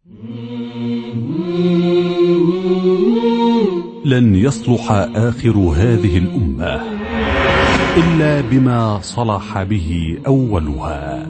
لن يصلح آخر هذه الأمة إلا بما صلح به أولها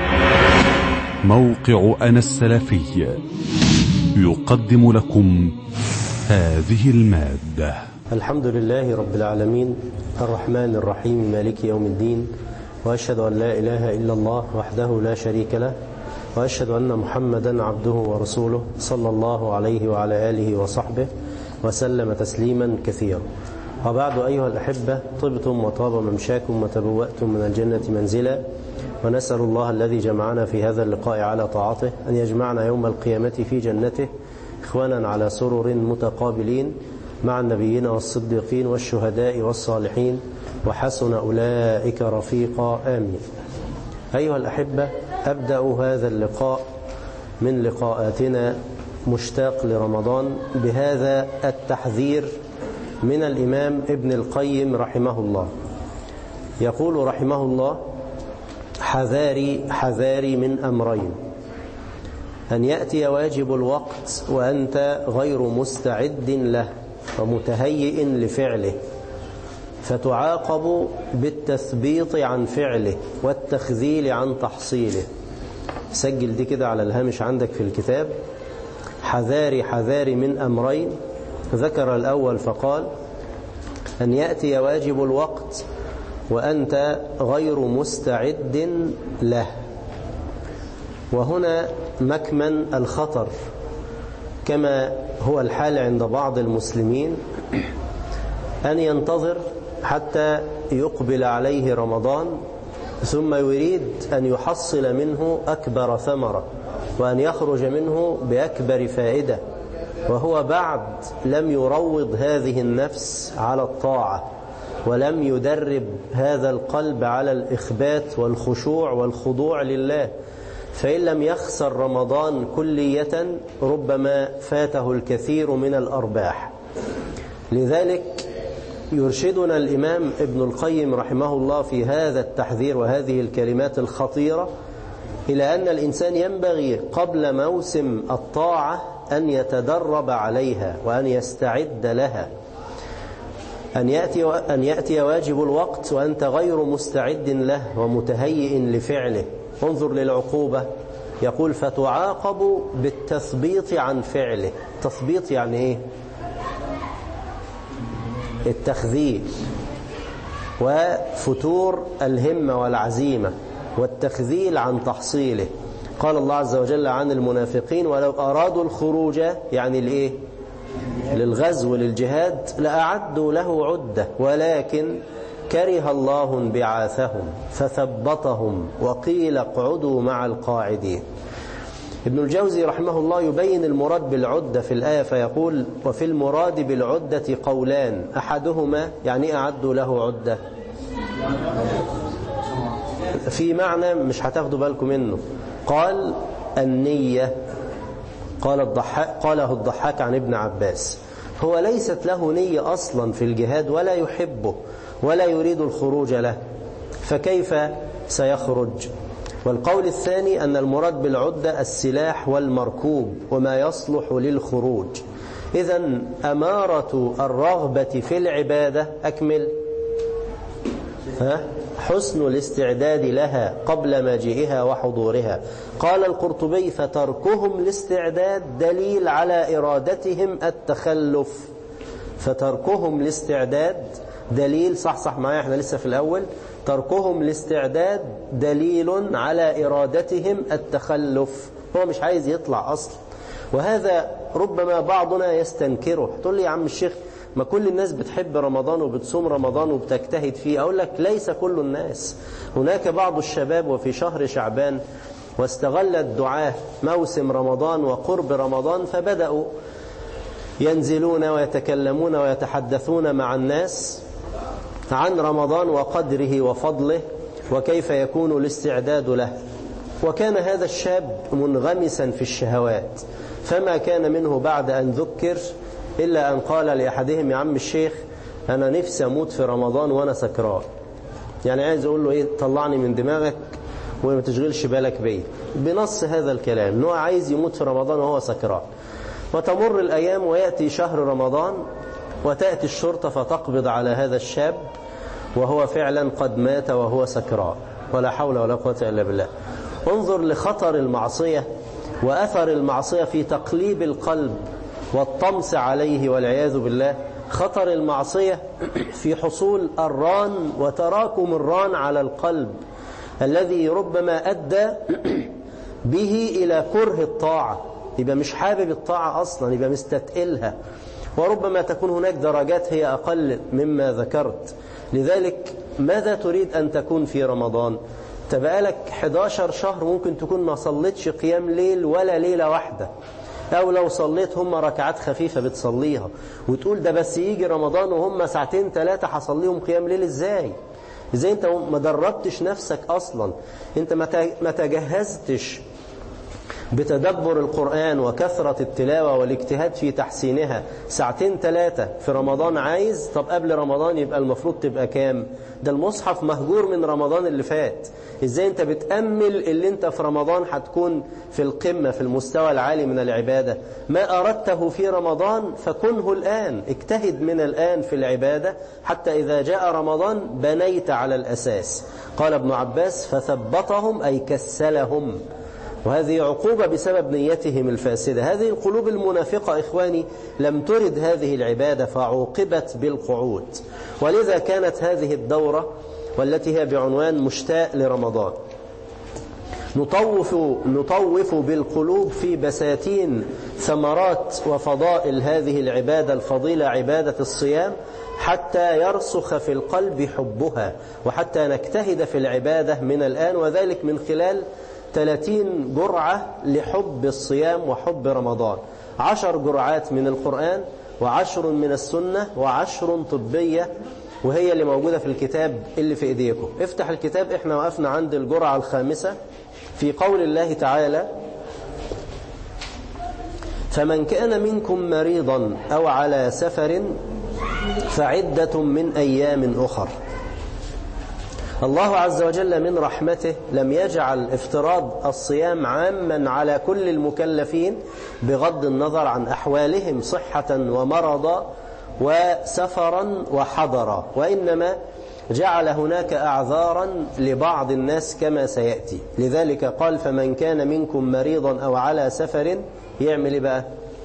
موقع أنا السلفي يقدم لكم هذه المادة الحمد لله رب العالمين الرحمن الرحيم مالك يوم الدين وأشهد أن لا إله إلا الله وحده لا شريك له وأشهد أن محمدا عبده ورسوله صلى الله عليه وعلى آله وصحبه وسلم تسليما كثيرا وبعد أيها الأحبة طبتم وطاب ممشاكم وتبوأتم من الجنة منزلا ونسأل الله الذي جمعنا في هذا اللقاء على طاعته أن يجمعنا يوم القيامة في جنته إخوانا على سرر متقابلين مع النبيين والصديقين والشهداء والصالحين وحسن أولئك رفيقا آمين أيها الأحبة أبدأ هذا اللقاء من لقاءاتنا مشتاق لرمضان بهذا التحذير من الإمام ابن القيم رحمه الله يقول رحمه الله حذاري حذاري من أمرين أن يأتي واجب الوقت وأنت غير مستعد له ومتهيئ لفعله فتعاقب بالتثبيط عن فعله والتخذيل عن تحصيله سجل دي كده على الهامش عندك في الكتاب حذاري حذاري من أمرين ذكر الأول فقال أن يأتي واجب الوقت وأنت غير مستعد له وهنا مكمن الخطر كما هو الحال عند بعض المسلمين أن ينتظر حتى يقبل عليه رمضان ثم يريد أن يحصل منه أكبر ثمرة وأن يخرج منه بأكبر فائدة وهو بعد لم يروض هذه النفس على الطاعة ولم يدرب هذا القلب على الإخبات والخشوع والخضوع لله فإن لم يخسر رمضان كلية ربما فاته الكثير من الأرباح لذلك يرشدنا الإمام ابن القيم رحمه الله في هذا التحذير وهذه الكلمات الخطيرة إلى أن الإنسان ينبغي قبل موسم الطاعة أن يتدرب عليها وأن يستعد لها أن يأتي, أن يأتي واجب الوقت وأنت غير مستعد له ومتهيئ لفعله انظر للعقوبة يقول فتعاقب بالتثبيط عن فعله تثبيط يعني إيه التخذيل وفتور الهمة والعزيمة والتخذيل عن تحصيله قال الله عز وجل عن المنافقين ولو أرادوا الخروج يعني الإيه للغزو للجهاد لأعدوا له عدة ولكن كره الله انبعاثهم فثبطهم وقيل اقعدوا مع القاعدين ابن الجوزي رحمه الله يبين المراد بالعدة في الآية فيقول وفي المراد بالعدة قولان أحدهما يعني أعدوا له عدة في معنى مش هتاخدوا بالكم منه قال النية قال الضحاك قاله الضحاك عن ابن عباس هو ليست له نية أصلا في الجهاد ولا يحبه ولا يريد الخروج له فكيف سيخرج والقول الثاني أن المراد بالعدة السلاح والمركوب وما يصلح للخروج إذا أمارة الرغبة في العبادة أكمل ها حسن الاستعداد لها قبل مجيئها وحضورها قال القرطبي فتركهم الاستعداد دليل على إرادتهم التخلف فتركهم الاستعداد دليل صح صح معايا احنا لسه في الأول تركهم الاستعداد دليل على إرادتهم التخلف هو مش عايز يطلع أصلا وهذا ربما بعضنا يستنكره تقول لي يا عم الشيخ ما كل الناس بتحب رمضان وبتصوم رمضان وبتجتهد فيه أقول لك ليس كل الناس هناك بعض الشباب وفي شهر شعبان واستغل الدعاة موسم رمضان وقرب رمضان فبدأوا ينزلون ويتكلمون ويتحدثون مع الناس عن رمضان وقدره وفضله وكيف يكون الاستعداد له وكان هذا الشاب منغمسا في الشهوات فما كان منه بعد أن ذكر إلا أن قال لأحدهم يا عم الشيخ أنا نفسي أموت في رمضان وأنا سكران يعني عايز أقول له إيه طلعني من دماغك وما تشغلش بالك بيه بنص هذا الكلام انه عايز يموت في رمضان وهو سكران وتمر الأيام ويأتي شهر رمضان وتأتي الشرطة فتقبض على هذا الشاب وهو فعلا قد مات وهو سكران ولا حول ولا قوة إلا بالله انظر لخطر المعصية وأثر المعصية في تقليب القلب والطمس عليه والعياذ بالله خطر المعصية في حصول الران وتراكم الران على القلب الذي ربما أدى به إلى كره الطاعة يبقى مش حابب الطاعة أصلا يبقى مستتقلها وربما تكون هناك درجات هي أقل مما ذكرت لذلك ماذا تريد أن تكون في رمضان تبقى لك 11 شهر ممكن تكون ما صليتش قيام ليل ولا ليلة واحدة أو لو صليت هم ركعات خفيفة بتصليها وتقول ده بس يجي رمضان وهم ساعتين ثلاثة حصليهم قيام ليل إزاي إزاي أنت ما دربتش نفسك أصلا أنت ما تجهزتش بتدبر القرآن وكثرة التلاوة والاجتهاد في تحسينها ساعتين ثلاثة في رمضان عايز طب قبل رمضان يبقى المفروض تبقى كام ده المصحف مهجور من رمضان اللي فات ازاي انت بتأمل اللي انت في رمضان هتكون في القمة في المستوى العالي من العبادة ما أردته في رمضان فكنه الآن اجتهد من الآن في العبادة حتى إذا جاء رمضان بنيت على الأساس قال ابن عباس فثبطهم أي كسلهم وهذه عقوبة بسبب نيتهم الفاسدة هذه القلوب المنافقة إخواني لم ترد هذه العبادة فعوقبت بالقعود ولذا كانت هذه الدورة والتي هي بعنوان مشتاق لرمضان نطوف, نطوف بالقلوب في بساتين ثمرات وفضائل هذه العبادة الفضيلة عبادة الصيام حتى يرسخ في القلب حبها وحتى نجتهد في العبادة من الآن وذلك من خلال 30 جرعة لحب الصيام وحب رمضان عشر جرعات من القرآن وعشر من السنة وعشر طبية وهي اللي موجودة في الكتاب اللي في ايديكم افتح الكتاب احنا وقفنا عند الجرعة الخامسة في قول الله تعالى فمن كان منكم مريضا أو على سفر فعدة من أيام أخر الله عز وجل من رحمته لم يجعل افتراض الصيام عاما على كل المكلفين بغض النظر عن أحوالهم صحة ومرضا وسفرا وحضرا وإنما جعل هناك أعذارا لبعض الناس كما سيأتي لذلك قال فمن كان منكم مريضا أو على سفر يعمل بقى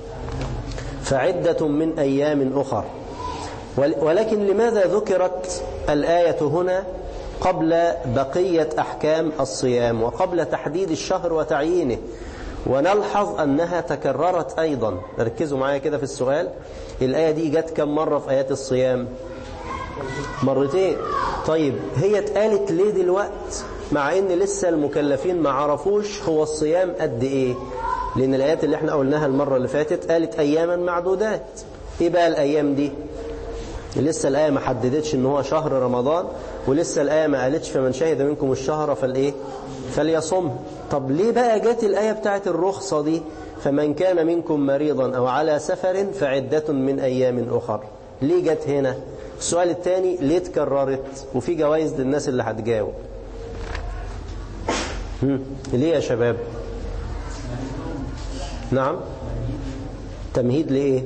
فعدة من أيام أخر ولكن لماذا ذكرت الآية هنا قبل بقية أحكام الصيام وقبل تحديد الشهر وتعيينه ونلحظ أنها تكررت أيضا ركزوا معايا كده في السؤال الآية دي جت كم مرة في آيات الصيام مرتين طيب هي اتقالت ليه دلوقت مع ان لسه المكلفين ما عرفوش هو الصيام قد ايه لان الآيات اللي احنا قلناها المرة اللي فاتت قالت اياما معدودات ايه بقى الايام دي لسه الآية ما حددتش ان هو شهر رمضان ولسه الآية ما قالتش فمن شهد منكم الشهر فالايه فليصم طب ليه بقى جت الآية بتاعت الرخصة دي فمن كان منكم مريضا أو على سفر فعدة من أيام أخر ليه جت هنا السؤال الثاني ليه تكررت وفي جوائز للناس اللي هتجاوب ليه يا شباب نعم تمهيد لإيه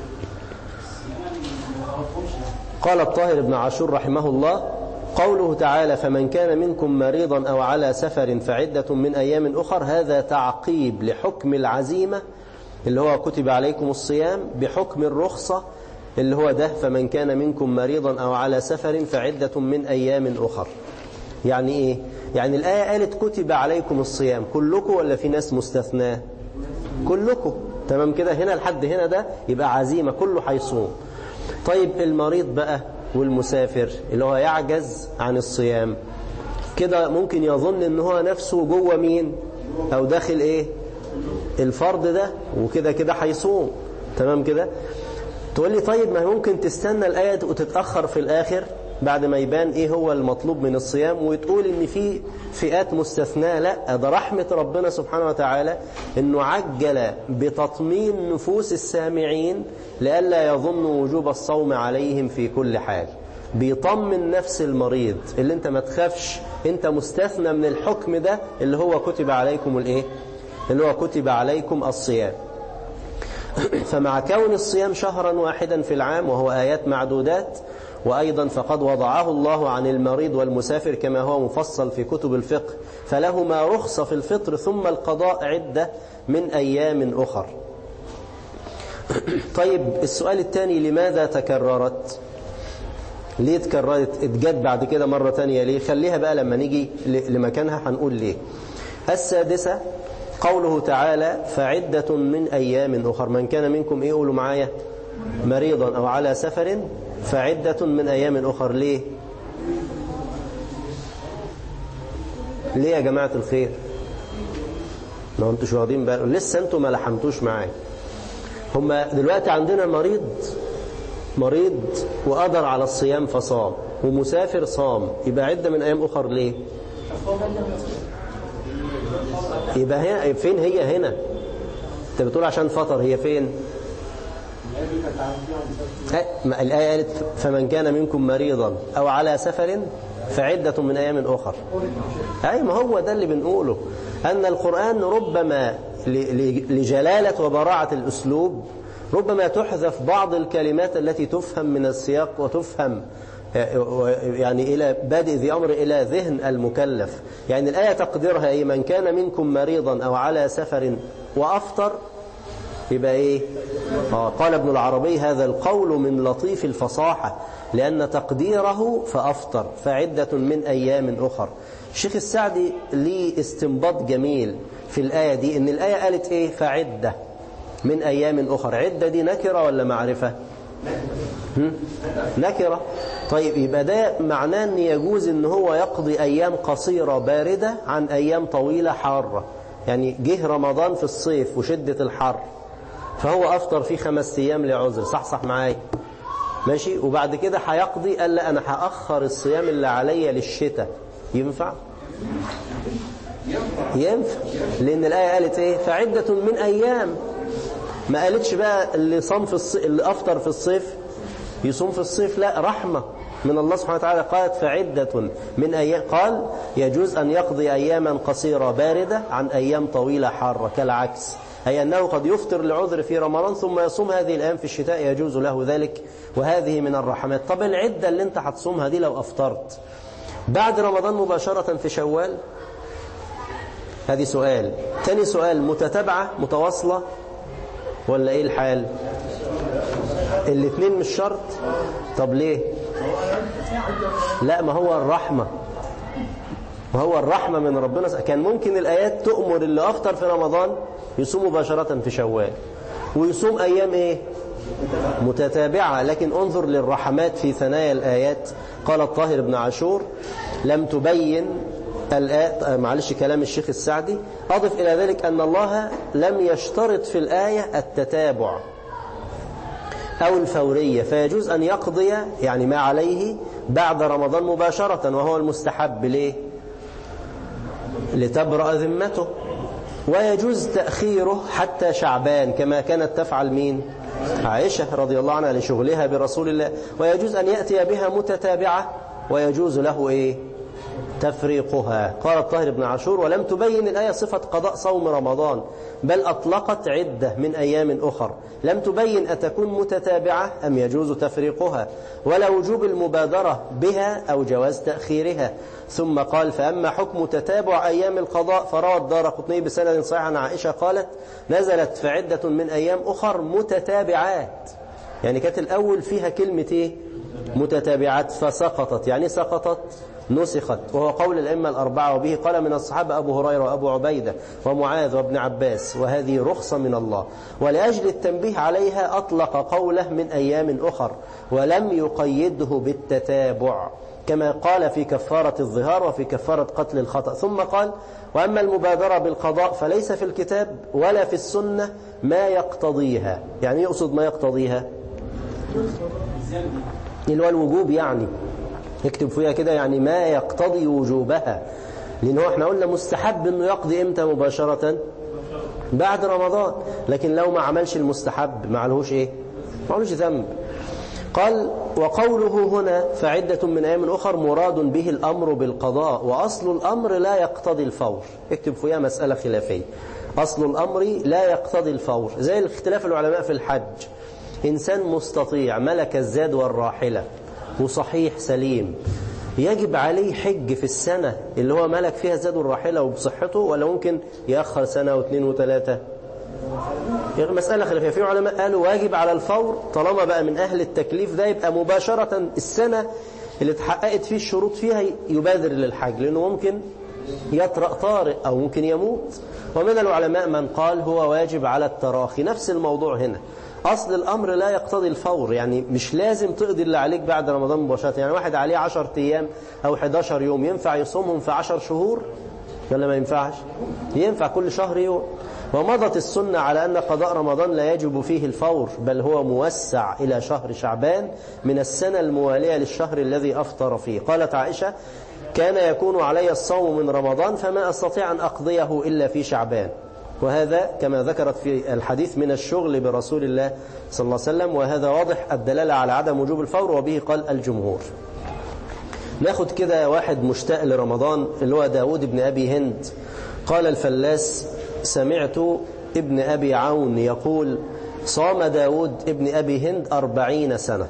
قال الطاهر بن عاشور رحمه الله قوله تعالى فمن كان منكم مريضا أو على سفر فعدة من أيام أخر هذا تعقيب لحكم العزيمة اللي هو كتب عليكم الصيام بحكم الرخصة اللي هو ده فمن كان منكم مريضا أو على سفر فعدة من أيام أخر يعني إيه؟ يعني الآية قالت كتب عليكم الصيام كلكم ولا في ناس مستثناه كلكم تمام كده هنا لحد هنا ده يبقى عزيمة كله هيصوم طيب المريض بقى والمسافر اللي هو يعجز عن الصيام كده ممكن يظن ان هو نفسه جوه مين او داخل ايه الفرض ده وكده كده هيصوم تمام كده تقول لي طيب ما ممكن تستنى الآية وتتأخر في الآخر بعد ما يبان ايه هو المطلوب من الصيام وتقول ان في فئات مستثناة لا ده رحمة ربنا سبحانه وتعالى انه عجل بتطمين نفوس السامعين لئلا يظنوا وجوب الصوم عليهم في كل حال بيطمن نفس المريض اللي انت ما تخافش انت مستثنى من الحكم ده اللي هو كتب عليكم الايه اللي هو كتب عليكم الصيام فمع كون الصيام شهرا واحدا في العام وهو آيات معدودات وأيضا فقد وضعه الله عن المريض والمسافر كما هو مفصل في كتب الفقه فلهما رخصة في الفطر ثم القضاء عدة من أيام أخر طيب السؤال الثاني لماذا تكررت ليه تكررت اتجد بعد كده مرة تانية ليه خليها بقى لما نيجي لمكانها هنقول ليه السادسة قوله تعالى فعدة من أيام أخر من كان منكم إيه قولوا معايا مريضا أو على سفر فعدة من أيام أخر ليه ليه يا جماعة الخير ما انتوش واخدين بالكم لسه انتوا ما لحمتوش معايا هما دلوقتي عندنا مريض مريض وقدر على الصيام فصام ومسافر صام يبقى عدة من أيام أخر ليه يبقى هنا فين هي هنا انت بتقول عشان فطر هي فين الآية قالت فمن كان منكم مريضا أو على سفر فعدة من أيام أخر أي ما هو ده اللي بنقوله أن القرآن ربما لجلالة وبراعة الأسلوب ربما تحذف بعض الكلمات التي تفهم من السياق وتفهم يعني إلى بادئ ذي أمر إلى ذهن المكلف يعني الآية تقديرها أي من كان منكم مريضا أو على سفر وأفطر يبقى إيه آه قال ابن العربي هذا القول من لطيف الفصاحة لأن تقديره فأفطر فعدة من أيام أخر الشيخ السعدي ليه استنباط جميل في الآية دي إن الآية قالت إيه فعدة من أيام أخر عدة دي نكرة ولا معرفة نكرة طيب يبقى ده معناه أن يجوز أن هو يقضي أيام قصيرة باردة عن أيام طويلة حارة يعني جه رمضان في الصيف وشدة الحر فهو أفطر فيه خمس أيام لعذر صح صح معايا ماشي وبعد كده هيقضي قال لا أنا هأخر الصيام اللي عليا للشتاء ينفع ينفع لأن الآية قالت إيه فعدة من أيام ما قالتش بقى اللي صام في الصيف اللي أفطر في الصيف يصوم في الصيف لا رحمة من الله سبحانه وتعالى قالت فعدة من أيام قال يجوز أن يقضي أياما قصيرة باردة عن أيام طويلة حارة كالعكس أي أنه قد يفطر لعذر في رمضان ثم يصوم هذه الأيام في الشتاء يجوز له ذلك وهذه من الرحمات طب العدة اللي انت هتصومها دي لو أفطرت بعد رمضان مباشرة في شوال هذه سؤال تاني سؤال متتابعة متواصلة ولا ايه الحال الاثنين مش شرط طب ليه لا ما هو الرحمة ما هو الرحمة من ربنا كان ممكن الآيات تؤمر اللي أفطر في رمضان يصوم مباشرة في شوال ويصوم أيام إيه متتابعة لكن انظر للرحمات في ثنايا الآيات قال الطاهر بن عاشور لم تبين الآية معلش كلام الشيخ السعدي أضف إلى ذلك أن الله لم يشترط في الآية التتابع أو الفورية فيجوز أن يقضي يعني ما عليه بعد رمضان مباشرة وهو المستحب ليه لتبرأ ذمته ويجوز تأخيره حتى شعبان كما كانت تفعل مين عائشة رضي الله عنها لشغلها برسول الله ويجوز أن يأتي بها متتابعة ويجوز له إيه تفريقها قال الطاهر بن عاشور ولم تبين الآية صفة قضاء صوم رمضان بل أطلقت عدة من أيام أخر لم تبين أتكون متتابعة أم يجوز تفريقها ولا وجوب المبادرة بها أو جواز تأخيرها ثم قال فأما حكم تتابع أيام القضاء فروى الدار قطني بسند صحيح عن عائشة قالت نزلت فعدة من أيام أخر متتابعات يعني كانت الأول فيها كلمة إيه؟ متتابعات فسقطت يعني سقطت نسخت وهو قول الأئمة الأربعة وبه قال من الصحابة أبو هريرة وأبو عبيدة ومعاذ وابن عباس وهذه رخصة من الله ولأجل التنبيه عليها أطلق قوله من أيام أخر ولم يقيده بالتتابع كما قال في كفارة الظهار وفي كفارة قتل الخطأ ثم قال وأما المبادرة بالقضاء فليس في الكتاب ولا في السنة ما يقتضيها يعني يقصد ما يقتضيها اللي هو الوجوب يعني يكتب فيها كده يعني ما يقتضي وجوبها لأن هو احنا قلنا مستحب انه يقضي امتى مباشرة بعد رمضان لكن لو ما عملش المستحب ما عليهوش ايه ما عليهوش ذنب قال وقوله هنا فعدة من أيام أخر مراد به الأمر بالقضاء وأصل الأمر لا يقتضي الفور اكتب فيها مسألة خلافية أصل الأمر لا يقتضي الفور زي الاختلاف العلماء في الحج إنسان مستطيع ملك الزاد والراحلة وصحيح سليم يجب عليه حج في السنة اللي هو ملك فيها الزاد والراحلة وبصحته ولا ممكن يأخر سنة واثنين وثلاثة مسألة خلافية في علماء قالوا واجب على الفور طالما بقى من أهل التكليف ده يبقى مباشرة السنة اللي اتحققت فيه الشروط فيها يبادر للحج لأنه ممكن يطرأ طارئ أو ممكن يموت ومن العلماء من قال هو واجب على التراخي نفس الموضوع هنا أصل الأمر لا يقتضي الفور يعني مش لازم تقضي اللي عليك بعد رمضان مباشرة يعني واحد عليه 10 أيام أو 11 يوم ينفع يصومهم في 10 شهور ولا ما ينفعش ينفع كل شهر يوم ومضت السنة على أن قضاء رمضان لا يجب فيه الفور بل هو موسع إلى شهر شعبان من السنة الموالية للشهر الذي أفطر فيه قالت عائشة كان يكون علي الصوم من رمضان فما أستطيع أن أقضيه إلا في شعبان وهذا كما ذكرت في الحديث من الشغل برسول الله صلى الله عليه وسلم وهذا واضح الدلالة على عدم وجوب الفور وبه قال الجمهور ناخد كده واحد مشتاق لرمضان اللي هو داود بن أبي هند قال الفلاس سمعت ابن أبي عون يقول صام داود ابن أبي هند أربعين سنة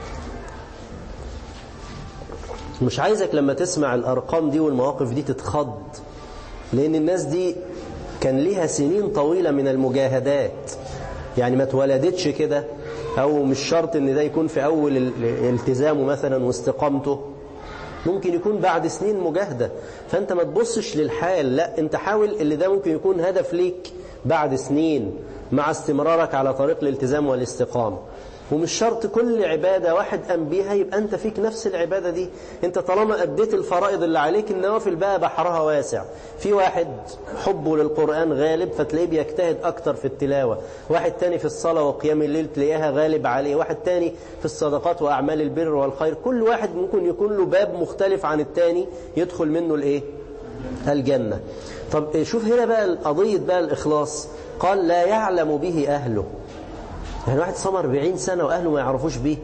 مش عايزك لما تسمع الأرقام دي والمواقف دي تتخض لأن الناس دي كان لها سنين طويلة من المجاهدات يعني ما اتولدتش كده أو مش شرط ان ده يكون في أول التزامه مثلا واستقامته ممكن يكون بعد سنين مجاهدة فأنت ما تبصش للحال لا أنت حاول اللي ده ممكن يكون هدف ليك بعد سنين مع استمرارك على طريق الالتزام والاستقامة ومش شرط كل عبادة واحد قام بيها يبقى أنت فيك نفس العبادة دي أنت طالما أديت الفرائض اللي عليك النوافل بقى بحرها واسع في واحد حبه للقرآن غالب فتلاقيه بيجتهد أكتر في التلاوة واحد تاني في الصلاة وقيام الليل تلاقيها غالب عليه واحد تاني في الصدقات وأعمال البر والخير كل واحد ممكن يكون له باب مختلف عن التاني يدخل منه الإيه الجنة طب شوف هنا بقى قضية بقى الإخلاص قال لا يعلم به أهله يعني واحد صام 40 سنة وأهله ما يعرفوش به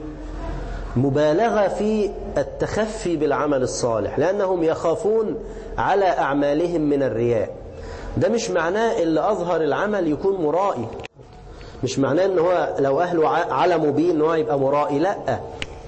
مبالغة في التخفي بالعمل الصالح لأنهم يخافون على أعمالهم من الرياء ده مش معناه اللي أظهر العمل يكون مرائي مش معناه ان هو لو أهله علموا بيه ان هو يبقى مرائي لا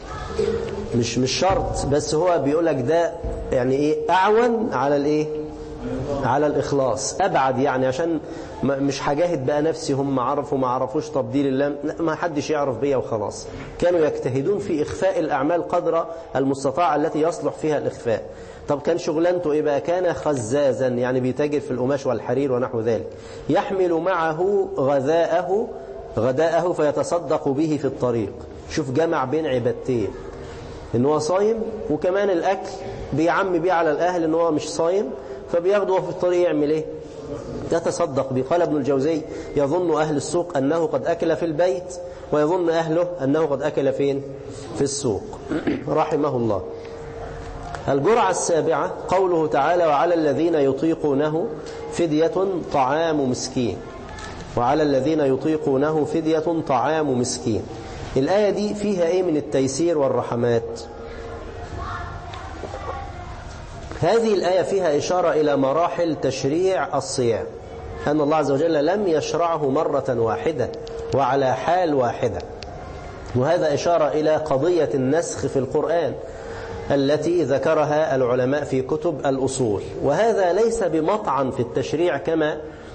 مش مش شرط بس هو بيقول لك ده يعني ايه أعون على الايه على الإخلاص أبعد يعني عشان مش هجاهد بقى نفسي هم عرفوا ما عرفوش تفضيل الله ما حدش يعرف بيا وخلاص كانوا يجتهدون في إخفاء الأعمال قدر المستطاع التي يصلح فيها الإخفاء طب كان شغلانته إيه بقى كان خزازا يعني بيتاجر في القماش والحرير ونحو ذلك يحمل معه غذاءه غداءه فيتصدق به في الطريق شوف جمع بين عبادتين ان هو صايم وكمان الأكل بيعم بيه على الأهل ان هو مش صايم فبياخده في الطريق يعمل ايه يتصدق به قال ابن الجوزي يظن أهل السوق أنه قد أكل في البيت ويظن أهله أنه قد أكل فين في السوق رحمه الله الجرعة السابعة قوله تعالى وعلى الذين يطيقونه فدية طعام مسكين وعلى الذين يطيقونه فدية طعام مسكين الآية دي فيها إيه من التيسير والرحمات هذه الآية فيها إشارة إلى مراحل تشريع الصيام أن الله عز وجل لم يشرعه مرة واحدة وعلى حال واحدة وهذا إشارة إلى قضية النسخ في القرآن التي ذكرها العلماء في كتب الأصول وهذا ليس بمطعن في التشريع كما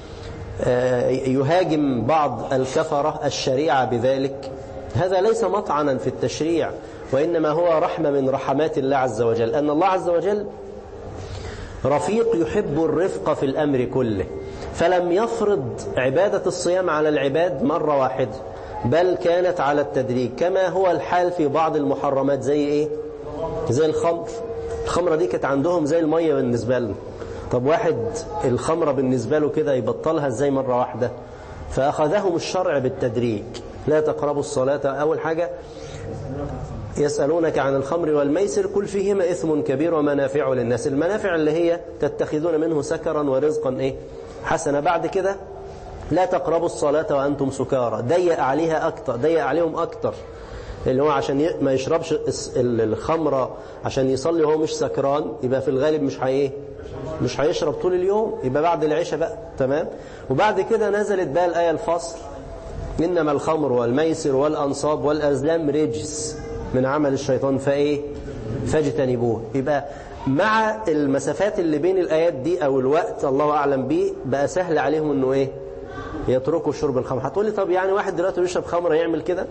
يهاجم بعض الكفرة الشريعة بذلك هذا ليس مطعنا في التشريع وإنما هو رحمة من رحمات الله عز وجل أن الله عز وجل رفيق يحب الرفق في الأمر كله فلم يفرض عبادة الصيام على العباد مرة واحدة بل كانت على التدريج كما هو الحال في بعض المحرمات زي إيه زي الخمر الخمرة دي كانت عندهم زي المية بالنسبة لنا طب واحد الخمرة بالنسبة له كده يبطلها ازاي مرة واحدة فأخذهم الشرع بالتدريج لا تقربوا الصلاة أول حاجة يسألونك عن الخمر والميسر كل فيهما إثم كبير ومنافع للناس المنافع اللي هي تتخذون منه سكرا ورزقا إيه حسنا بعد كده لا تقربوا الصلاة وأنتم سكارى ضيق عليها أكتر ضيق عليهم أكتر اللي هو عشان ي... ما يشربش الخمرة عشان يصلي وهو مش سكران يبقى في الغالب مش هي مش هيشرب طول اليوم يبقى بعد العشاء بقى تمام وبعد كده نزلت بقى الآية الفصل إنما الخمر والميسر والأنصاب والأزلام رجس من عمل الشيطان فإيه فاجتنبوه يبقى مع المسافات اللي بين الآيات دي أو الوقت الله أعلم به بقى سهل عليهم أنه إيه يتركوا شرب الخمر هتقول لي طب يعني واحد دلوقتي بيشرب خمر يعمل كده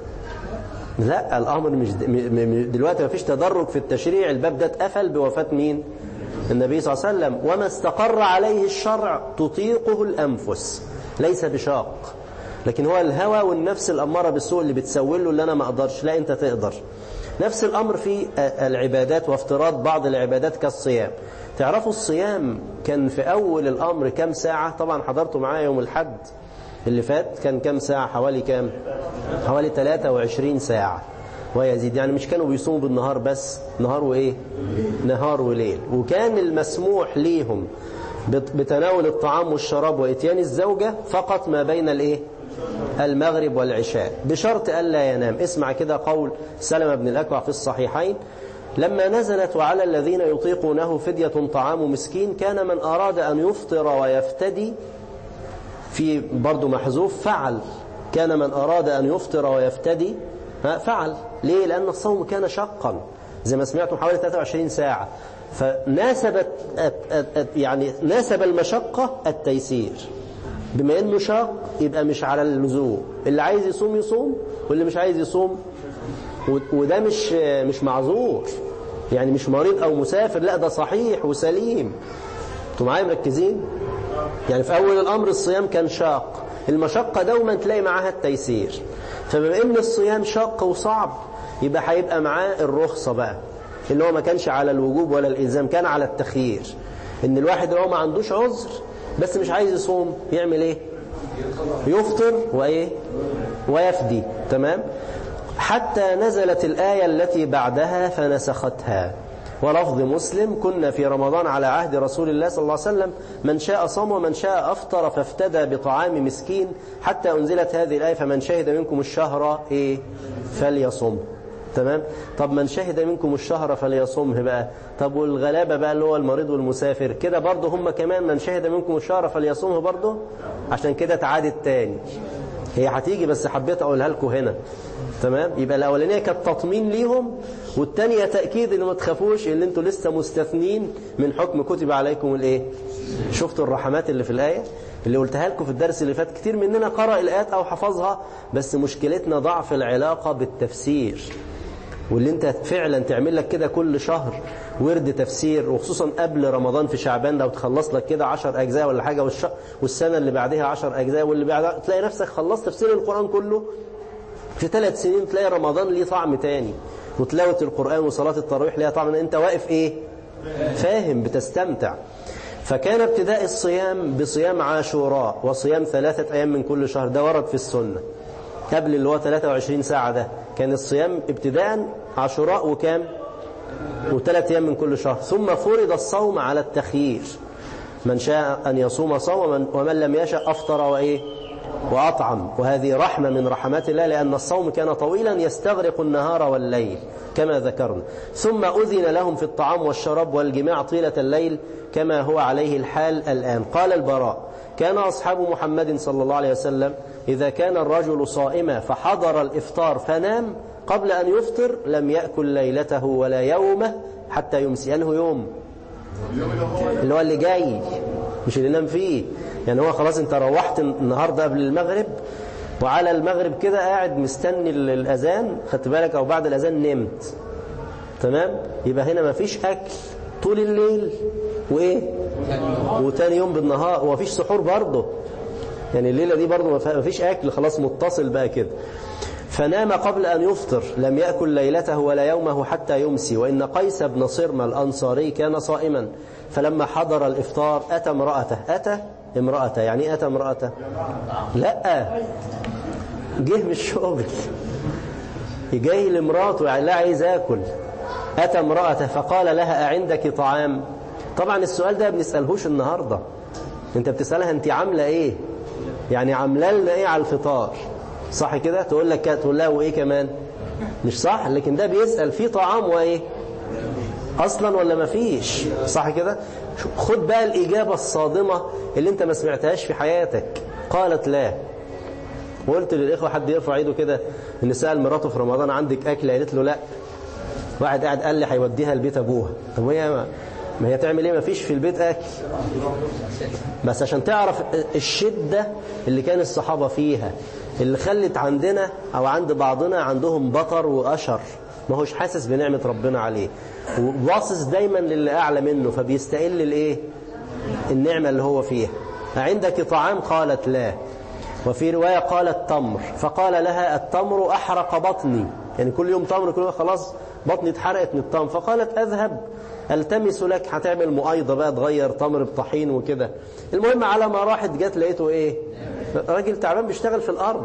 لا الأمر مش دلوقتي ما فيش تدرج في التشريع الباب ده اتقفل بوفاة مين النبي صلى الله عليه وسلم وما استقر عليه الشرع تطيقه الأنفس ليس بشاق لكن هو الهوى والنفس الأمارة بالسوء اللي بتسول له اللي أنا ما أقدرش لا أنت تقدر نفس الأمر في العبادات وافتراض بعض العبادات كالصيام تعرفوا الصيام كان في أول الأمر كم ساعة طبعا حضرتوا معايا يوم الحد اللي فات كان كم ساعة حوالي كم حوالي 23 ساعة ويزيد يعني مش كانوا بيصوموا بالنهار بس نهار وإيه نهار وليل وكان المسموح ليهم بتناول الطعام والشراب وإتيان الزوجة فقط ما بين الإيه المغرب والعشاء بشرط ألا ينام اسمع كده قول سلمة بن الأكوع في الصحيحين لما نزلت وعلى الذين يطيقونه فدية طعام مسكين كان من أراد أن يفطر ويفتدي في برضو محذوف فعل كان من أراد أن يفطر ويفتدي فعل ليه لأن الصوم كان شقا زي ما سمعتم حوالي 23 ساعة فناسبت يعني ناسب المشقة التيسير بما انه شاق يبقى مش على اللزوم اللي عايز يصوم يصوم واللي مش عايز يصوم وده مش مش معذور يعني مش مريض او مسافر لا ده صحيح وسليم انتوا معايا مركزين يعني في اول الامر الصيام كان شاق المشقة دوما تلاقي معاها التيسير فبما ان الصيام شاق وصعب يبقى هيبقى معاه الرخصة بقى اللي هو ما كانش على الوجوب ولا الالزام كان على التخيير ان الواحد لو ما عندوش عذر بس مش عايز يصوم يعمل ايه يفطر وايه ويفدي تمام حتى نزلت الآية التي بعدها فنسختها ولفظ مسلم كنا في رمضان على عهد رسول الله صلى الله عليه وسلم من شاء صام ومن شاء أفطر فافتدى بطعام مسكين حتى أنزلت هذه الآية فمن شهد منكم الشهر إيه فليصم تمام طب من شهد منكم الشهر فليصمه بقى طب والغلابة بقى اللي هو المريض والمسافر كده برضه هم كمان من شهد منكم الشهر فليصمه برضه عشان كده تعادت تاني هي هتيجي بس حبيت اقولها لكم هنا تمام يبقى الاولانيه كانت تطمين ليهم والثانيه تاكيد ان ما تخافوش ان انتوا لسه مستثنين من حكم كتب عليكم الايه شفتوا الرحمات اللي في الايه اللي قلتها لكم في الدرس اللي فات كتير مننا قرأ الآيات أو حفظها بس مشكلتنا ضعف العلاقة بالتفسير واللي انت فعلا تعمل لك كده كل شهر ورد تفسير وخصوصا قبل رمضان في شعبان لو تخلص لك كده 10 أجزاء ولا حاجة والش... والسنة اللي بعدها 10 أجزاء واللي بعدها تلاقي نفسك خلصت تفسير القرآن كله في ثلاث سنين تلاقي رمضان ليه طعم تاني وتلاوة القرآن وصلاة التراويح ليها طعم انت واقف ايه فاهم بتستمتع فكان ابتداء الصيام بصيام عاشوراء وصيام ثلاثة أيام من كل شهر ده ورد في السنة قبل اللي هو 23 ساعة ده كان الصيام ابتداء عاشوراء وكام وثلاث أيام من كل شهر ثم فرض الصوم على التخيير من شاء أن يصوم صوم ومن, ومن لم يشاء أفطر وإيه وأطعم وهذه رحمة من رحمات الله لأن الصوم كان طويلا يستغرق النهار والليل كما ذكرنا ثم أذن لهم في الطعام والشراب والجماع طيلة الليل كما هو عليه الحال الآن قال البراء كان أصحاب محمد صلى الله عليه وسلم إذا كان الرجل صائما فحضر الإفطار فنام قبل أن يفطر لم يأكل ليلته ولا يومه حتى يمسي أنه يوم اللي هو اللي جاي مش اللي نام فيه يعني هو خلاص انت روحت النهاردة قبل المغرب وعلى المغرب كده قاعد مستني الأذان خدت بالك أو بعد الأذان نمت تمام يبقى هنا ما فيش أكل طول الليل وإيه وتاني يوم بالنهار وما فيش سحور برضه يعني الليلة دي برضه ما فيش أكل خلاص متصل بقى كده فنام قبل أن يفطر لم يأكل ليلته ولا يومه حتى يمسي وإن قيس بن صرم الأنصاري كان صائما فلما حضر الإفطار أتى امرأته أتى امرأته يعني أتى امرأته لا جه من الشغل جاي لمراته يعني لا عايز أكل أتى امرأته فقال لها أعندك طعام طبعا السؤال ده بنسألهوش النهاردة انت بتسألها انت عاملة ايه يعني عامله لنا ايه على الفطار صح كده تقول لك تقول لها وايه كمان مش صح لكن ده بيسأل في طعام وإيه أصلا ولا ما فيش صح كده خد بقى الإجابة الصادمة اللي انت ما سمعتهاش في حياتك قالت لا وقلت للإخوة حد يرفع ايده كده ان سأل مراته في رمضان عندك أكل قالت له لا واحد قاعد قال لي هيوديها البيت أبوها طب وهي ما, ما هي تعمل ايه ما فيش في البيت أكل بس عشان تعرف الشدة اللي كان الصحابة فيها اللي خلت عندنا أو عند بعضنا عندهم بطر وأشر ما هوش حاسس بنعمة ربنا عليه وباصص دايما للي أعلى منه فبيستقل الايه النعمة اللي هو فيها عندك طعام قالت لا وفي رواية قالت تمر فقال لها التمر أحرق بطني يعني كل يوم تمر كل يوم خلاص بطني اتحرقت من التمر فقالت أذهب التمس لك هتعمل مؤيضة بقى تغير تمر بطحين وكده المهم على ما راحت جت لقيته ايه راجل تعبان بيشتغل في الأرض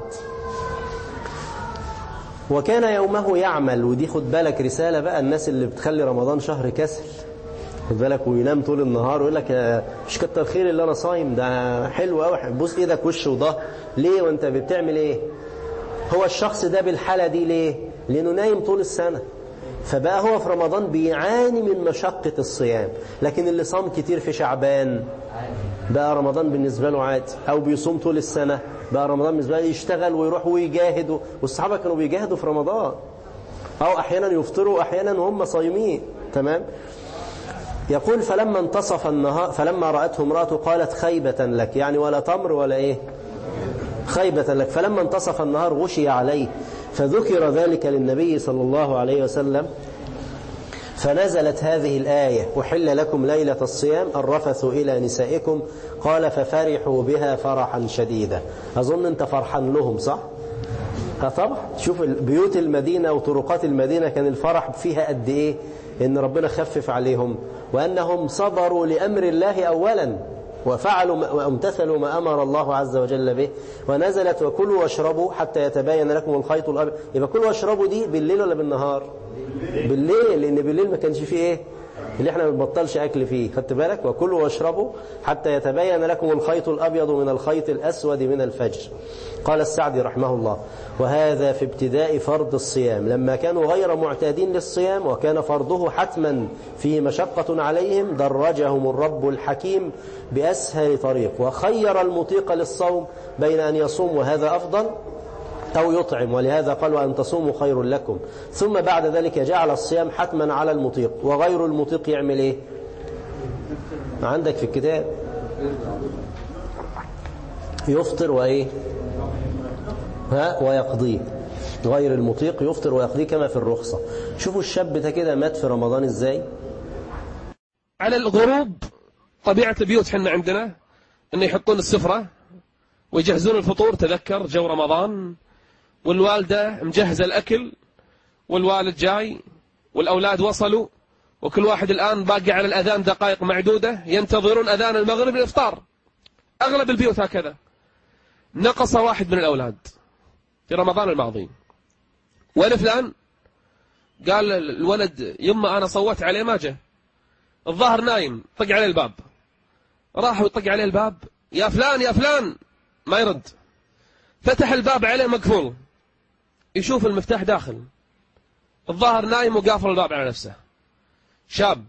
وكان يومه يعمل ودي خد بالك رسالة بقى الناس اللي بتخلي رمضان شهر كسل خد بالك وينام طول النهار ويقول لك مش كتر خير اللي انا صايم ده حلو قوي بوس ايدك وش وظهر ليه وانت بتعمل ايه هو الشخص ده بالحالة دي ليه لانه نايم طول السنة فبقى هو في رمضان بيعاني من مشقة الصيام لكن اللي صام كتير في شعبان بقى رمضان بالنسبة له عادي أو بيصوم طول السنة بقى رمضان بالنسبة له يشتغل ويروح ويجاهد والصحابة كانوا بيجاهدوا في رمضان أو أحيانا يفطروا أحيانا وهم صايمين تمام يقول فلما انتصف النهار فلما رأته امرأته قالت خيبة لك يعني ولا تمر ولا إيه خيبة لك فلما انتصف النهار غشي عليه فذكر ذلك للنبي صلى الله عليه وسلم فنزلت هذه الآية أحل لكم ليلة الصيام الرفث إلى نسائكم قال ففرحوا بها فرحا شديدا أظن أنت فرحان لهم صح؟ طبعا شوف بيوت المدينة وطرقات المدينة كان الفرح فيها قد إيه إن ربنا خفف عليهم وأنهم صبروا لأمر الله أولا وفعلوا وامتثلوا ما أمر الله عز وجل به ونزلت وكلوا واشربوا حتى يتبين لكم الخيط الأبيض يبقى كلوا واشربوا دي بالليل ولا بالنهار بالليل لأن بالليل ما كانش فيه إيه اللي احنا ما بنبطلش أكل فيه خدت بالك وكلوا واشربوا حتى يتبين لكم الخيط الأبيض من الخيط الأسود من الفجر قال السعدي رحمه الله وهذا في ابتداء فرض الصيام لما كانوا غير معتادين للصيام وكان فرضه حتما فيه مشقة عليهم درجهم الرب الحكيم بأسهل طريق وخير المطيق للصوم بين أن يصوم وهذا أفضل أو يطعم ولهذا قال وأن تصوموا خير لكم ثم بعد ذلك جعل الصيام حتما على المطيق وغير المطيق يعمل إيه عندك في الكتاب يفطر وإيه ها ويقضيه غير المطيق يفطر ويقضيه كما في الرخصة شوفوا الشاب ده كده مات في رمضان ازاي على الغروب طبيعة البيوت حنا عندنا انه يحطون السفرة ويجهزون الفطور تذكر جو رمضان والوالدة مجهزة الأكل والوالد جاي والأولاد وصلوا وكل واحد الآن باقي على الأذان دقائق معدودة ينتظرون أذان المغرب للإفطار أغلب البيوت هكذا نقص واحد من الأولاد في رمضان الماضي وين فلان قال الولد يما أنا صوت عليه ما جاء الظاهر نايم طق عليه الباب راح وطق عليه الباب يا فلان يا فلان ما يرد فتح الباب عليه مقفول يشوف المفتاح داخل الظاهر نايم وقافل الباب على نفسه شاب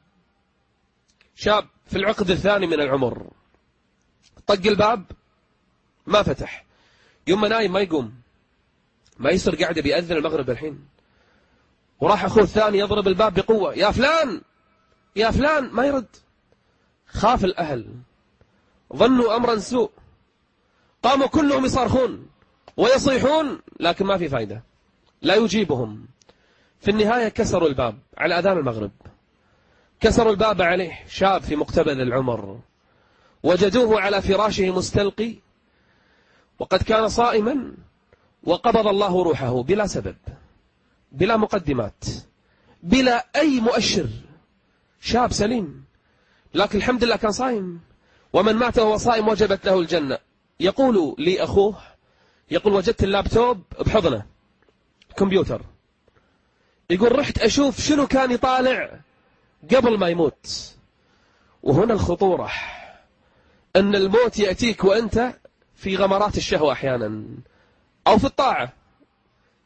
شاب في العقد الثاني من العمر طق الباب ما فتح يوم نايم ما يقوم ما يصير قاعد بيأذن المغرب الحين وراح أخوه الثاني يضرب الباب بقوة يا فلان يا فلان ما يرد خاف الأهل ظنوا أمرا سوء قاموا كلهم يصارخون ويصيحون لكن ما في فايدة لا يجيبهم في النهاية كسروا الباب على أذان المغرب كسروا الباب عليه شاب في مقتبل العمر وجدوه على فراشه مستلقي وقد كان صائما وقبض الله روحه بلا سبب بلا مقدمات بلا أي مؤشر شاب سليم لكن الحمد لله كان صائم ومن مات وهو صائم وجبت له الجنة يقول لي أخوه يقول وجدت اللابتوب بحضنه كمبيوتر يقول رحت أشوف شنو كان يطالع قبل ما يموت وهنا الخطورة أن الموت يأتيك وأنت في غمرات الشهوة أحيانا أو في الطاعة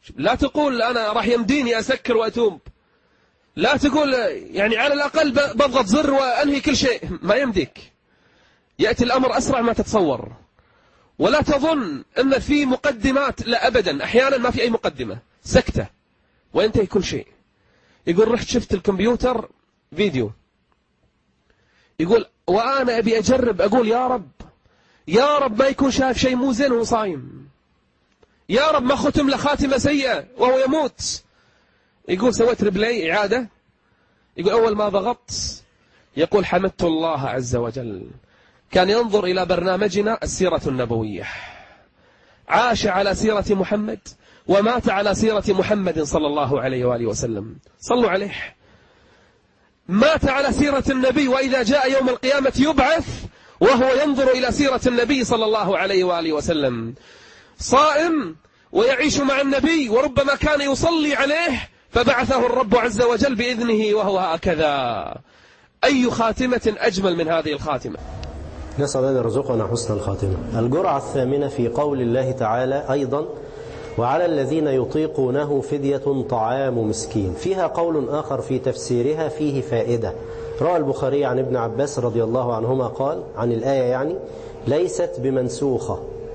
لا تقول أنا راح يمديني أسكر وأتوب لا تقول يعني على الأقل بضغط زر وأنهي كل شيء ما يمديك يأتي الأمر أسرع ما تتصور ولا تظن أن في مقدمات لا أبدا أحيانا ما في أي مقدمة سكتة وينتهي كل شيء يقول رحت شفت الكمبيوتر فيديو يقول وأنا أبي أجرب أقول يا رب يا رب ما يكون شايف شيء مو زين وهو صايم يا رب ما ختم له خاتمة سيئة وهو يموت يقول سويت ريبلاي إعادة يقول أول ما ضغطت يقول حمدت الله عز وجل كان ينظر إلى برنامجنا السيرة النبوية عاش على سيرة محمد ومات على سيرة محمد صلى الله عليه وآله وسلم صلوا عليه مات على سيرة النبي وإذا جاء يوم القيامة يبعث وهو ينظر إلى سيرة النبي صلى الله عليه وآله وسلم صائم ويعيش مع النبي وربما كان يصلي عليه فبعثه الرب عز وجل بإذنه وهو هكذا أي خاتمة أجمل من هذه الخاتمة نسأل أن يرزقنا حسن الخاتمة الجرعة الثامنة في قول الله تعالى أيضا وعلى الذين يطيقونه فدية طعام مسكين فيها قول آخر في تفسيرها فيه فائدة روى البخاري عن ابن عباس رضي الله عنهما قال عن الآية يعني ليست بمنسوخة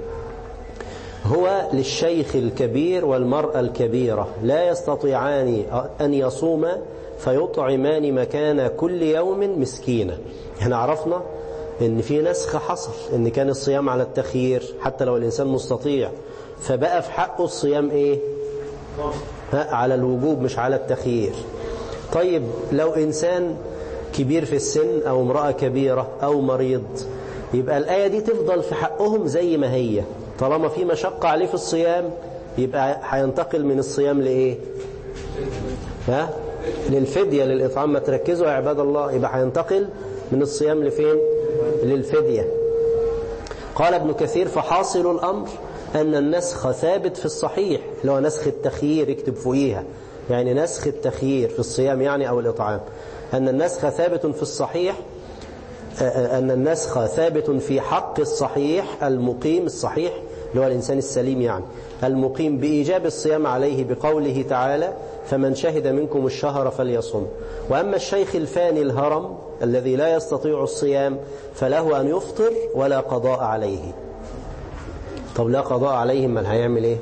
هو للشيخ الكبير والمرأة الكبيرة لا يستطيعان أن يصوما فيطعمان مكان كل يوم مسكينة احنا عرفنا ان في نسخ حصل ان كان الصيام على التخيير حتى لو الانسان مستطيع فبقى في حقه الصيام ايه ها على الوجوب مش على التخيير طيب لو انسان كبير في السن او امرأة كبيرة او مريض يبقى الآية دي تفضل في حقهم زي ما هي طالما في مشقة عليه في الصيام يبقى هينتقل من الصيام لإيه ها للفدية للإطعام ما تركزوا يا عباد الله يبقى هينتقل من الصيام لفين للفدية قال ابن كثير فحاصل الأمر أن النسخ ثابت في الصحيح اللي هو نسخ التخيير اكتب فوقيها يعني نسخ التخيير في الصيام يعني أو الإطعام أن النسخ ثابت في الصحيح أن النسخ ثابت في حق الصحيح المقيم الصحيح اللي هو الإنسان السليم يعني المقيم بإيجاب الصيام عليه بقوله تعالى فمن شهد منكم الشهر فليصم وأما الشيخ الفاني الهرم الذي لا يستطيع الصيام فله أن يفطر ولا قضاء عليه طب لا قضاء عليه من هيعمل ايه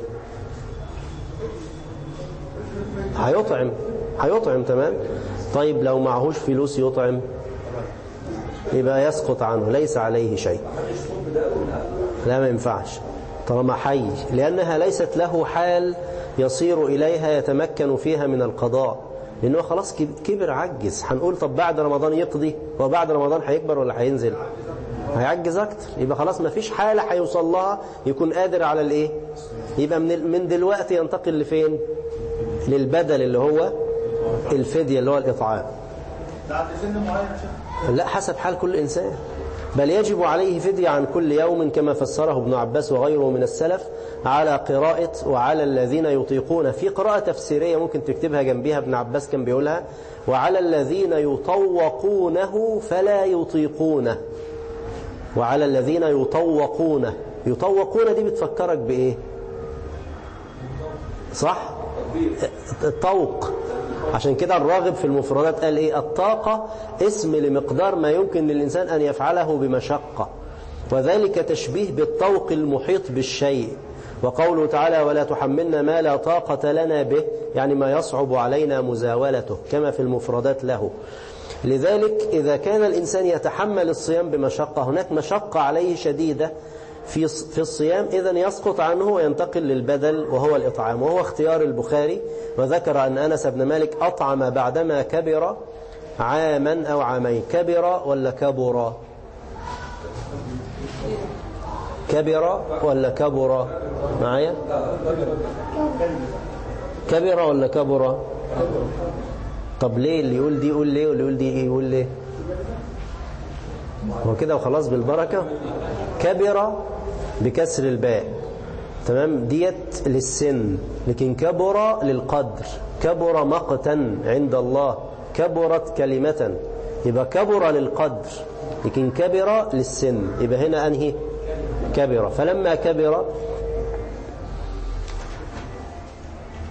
هيطعم هيطعم تمام طيب لو معهوش فلوس يطعم يبقى يسقط عنه ليس عليه شيء لا ما ينفعش طالما حي لأنها ليست له حال يصير إليها يتمكن فيها من القضاء لأنه خلاص كبر عجز هنقول طب بعد رمضان يقضي وبعد رمضان هيكبر ولا هينزل هيعجز أكتر يبقى خلاص ما فيش حالة هيوصل لها يكون قادر على الإيه يبقى من من دلوقتي ينتقل لفين للبدل اللي هو الفدية اللي هو الإطعام لا حسب حال كل إنسان بل يجب عليه فدية عن كل يوم كما فسره ابن عباس وغيره من السلف على قراءة وعلى الذين يطيقون في قراءة تفسيرية ممكن تكتبها جنبها ابن عباس كان بيقولها وعلى الذين يطوقونه فلا يطيقونه وعلى الذين يطوقونه يطوقون دي بتفكرك بإيه صح الطوق عشان كده الراغب في المفردات قال ايه الطاقة اسم لمقدار ما يمكن للإنسان أن يفعله بمشقة وذلك تشبيه بالطوق المحيط بالشيء وقوله تعالى ولا تحملنا ما لا طاقة لنا به يعني ما يصعب علينا مزاولته كما في المفردات له لذلك إذا كان الإنسان يتحمل الصيام بمشقة هناك مشقة عليه شديدة في في الصيام إذا يسقط عنه وينتقل للبدل وهو الإطعام وهو اختيار البخاري وذكر أن أنس بن مالك أطعم بعدما كبر عاما أو عامين كبر ولا كبر كبر ولا كبر معايا كبر ولا كبر طب ليه اللي يقول دي يقول ليه واللي يقول دي ايه يقول ليه هو كده وخلاص بالبركة كبر بكسر الباء تمام ديت للسن لكن كبر للقدر كبر مقتا عند الله كبرت كلمة يبقى كبر للقدر لكن كبر للسن يبقى هنا أنهي كبر فلما كبر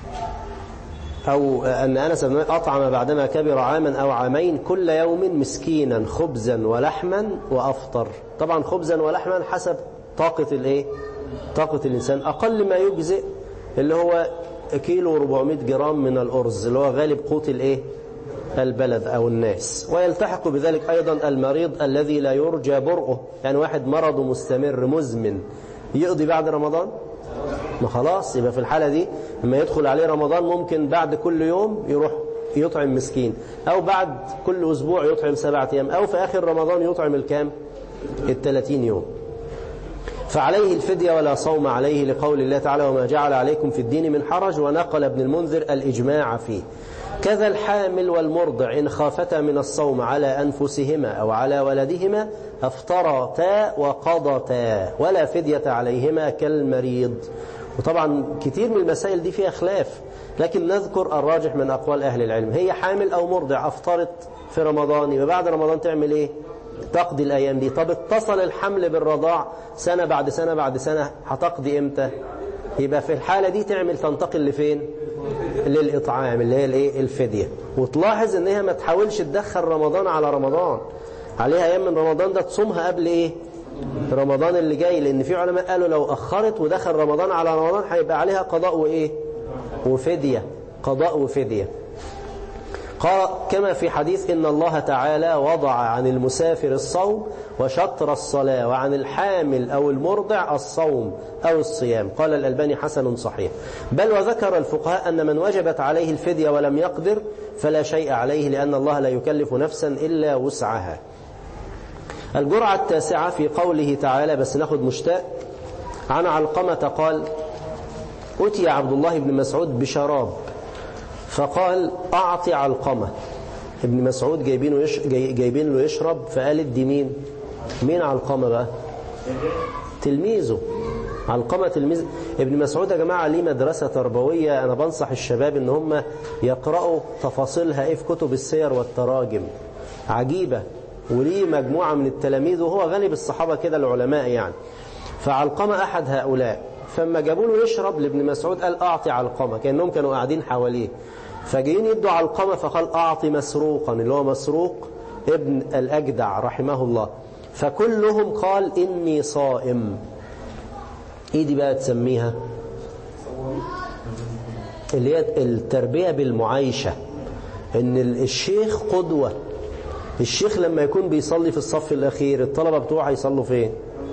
أو أن أنس بن مالك أطعم بعدما كبر عاما أو عامين كل يوم مسكينا خبزا ولحما وأفطر طبعا خبزا ولحما حسب طاقة الإيه؟ طاقة الإنسان أقل ما يجزئ اللي هو كيلو 400 جرام من الأرز اللي هو غالب قوت الإيه؟ البلد أو الناس ويلتحق بذلك أيضا المريض الذي لا يرجى برؤه يعني واحد مرضه مستمر مزمن يقضي بعد رمضان ما خلاص يبقى في الحالة دي لما يدخل عليه رمضان ممكن بعد كل يوم يروح يطعم مسكين أو بعد كل أسبوع يطعم سبعة أيام أو في آخر رمضان يطعم الكام الثلاثين يوم فعليه الفدية ولا صوم عليه لقول الله تعالى وما جعل عليكم في الدين من حرج ونقل ابن المنذر الإجماع فيه كذا الحامل والمرضع إن خافتا من الصوم على أنفسهما أو على ولدهما افطرتا وقضتا ولا فدية عليهما كالمريض وطبعا كتير من المسائل دي فيها خلاف لكن نذكر الراجح من أقوال أهل العلم هي حامل أو مرضع أفطرت في رمضان يبقى بعد رمضان تعمل إيه تقضي الأيام دي طب اتصل الحمل بالرضاع سنة بعد سنة بعد سنة هتقضي إمتى يبقى في الحالة دي تعمل تنتقل لفين للإطعام اللي هي الايه الفدية وتلاحظ ان هي ما تحاولش تدخل رمضان على رمضان عليها ايام من رمضان ده تصومها قبل ايه رمضان اللي جاي لان في علماء قالوا لو اخرت ودخل رمضان على رمضان هيبقى عليها قضاء وايه وفدية قضاء وفدية قال كما في حديث إن الله تعالى وضع عن المسافر الصوم وشطر الصلاة وعن الحامل أو المرضع الصوم أو الصيام قال الألباني حسن صحيح بل وذكر الفقهاء أن من وجبت عليه الفدية ولم يقدر فلا شيء عليه لأن الله لا يكلف نفسا إلا وسعها الجرعة التاسعة في قوله تعالى بس ناخد مشتاق عن علقمة قال أتي عبد الله بن مسعود بشراب فقال أعطي علقمة ابن مسعود جايبينه يش... جاي... جايبين له يشرب فقال ادي مين مين علقمة بقى تلميذه علقمة تلميذ ابن مسعود يا جماعة ليه مدرسة تربوية أنا بنصح الشباب إن هم يقرأوا تفاصيلها إيه في كتب السير والتراجم عجيبة وليه مجموعة من التلاميذ وهو غني بالصحابة كده العلماء يعني فعلقمة أحد هؤلاء فما جابوا له يشرب لابن مسعود قال أعطي علقمة كأنهم كانوا قاعدين حواليه فجايين يدوا علقمة فقال أعطي مسروقا اللي هو مسروق ابن الأجدع رحمه الله فكلهم قال إني صائم إيه دي بقى تسميها اللي هي التربية بالمعايشة إن الشيخ قدوة الشيخ لما يكون بيصلي في الصف الأخير الطلبة بتوعه هيصلوا فين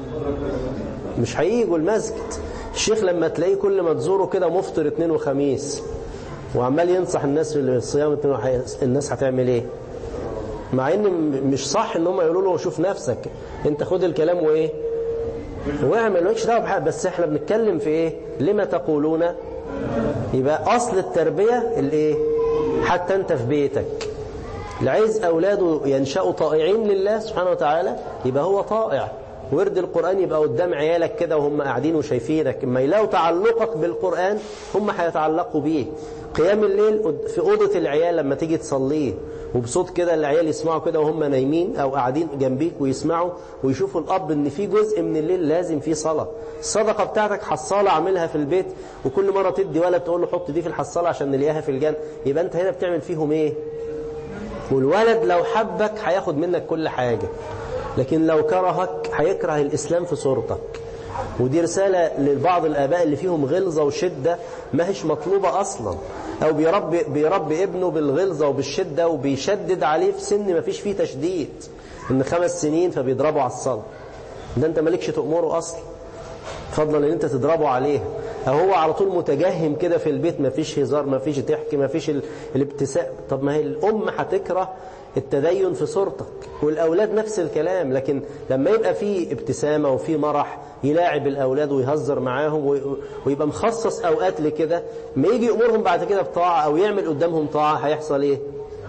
مش هييجوا المسجد الشيخ لما تلاقيه كل ما تزوره كده مفطر اثنين وخميس وعمال ينصح الناس في الصيام الناس هتعمل ايه مع ان مش صح ان هم يقولوا له شوف نفسك انت خد الكلام وايه واعمل مالكش دعوه بحاجه بس احنا بنتكلم في ايه لما تقولون يبقى اصل التربيه الايه حتى انت في بيتك لعايز اولاده ينشأوا طائعين لله سبحانه وتعالى يبقى هو طائع ورد القرآن يبقى قدام عيالك كده وهم قاعدين وشايفينك اما يلاقوا تعلقك بالقرآن هم هيتعلقوا بيه قيام الليل في أوضة العيال لما تيجي تصليه وبصوت كده العيال يسمعوا كده وهم نايمين أو قاعدين جنبيك ويسمعوا ويشوفوا الأب إن في جزء من الليل لازم فيه صلاة الصدقة بتاعتك حصالة عاملها في البيت وكل مرة تدي ولد تقول له حط دي في الحصالة عشان نلاقيها في الجنة يبقى أنت هنا بتعمل فيهم إيه والولد لو حبك هياخد منك كل حاجة لكن لو كرهك هيكره الإسلام في صورتك ودي رسالة لبعض الآباء اللي فيهم غلظة وشدة ما هيش مطلوبة أصلا أو بيربي, بيربي ابنه بالغلظة وبالشدة وبيشدد عليه في سن ما فيش فيه تشديد إن خمس سنين فبيضربوا على الصلاة ده أنت مالكش تأمره أصلا فضلا ان انت تضربه عليه او هو على طول متجهم كده في البيت ما فيش هزار ما فيش ضحك ما فيش الابتسام طب ما هي الام هتكره التدين في صورتك والأولاد نفس الكلام لكن لما يبقى في ابتسامة وفي مرح يلاعب الأولاد ويهزر معاهم ويبقى مخصص أوقات لكده ما يجي أمورهم بعد كده بطاعة أو يعمل قدامهم طاعة هيحصل إيه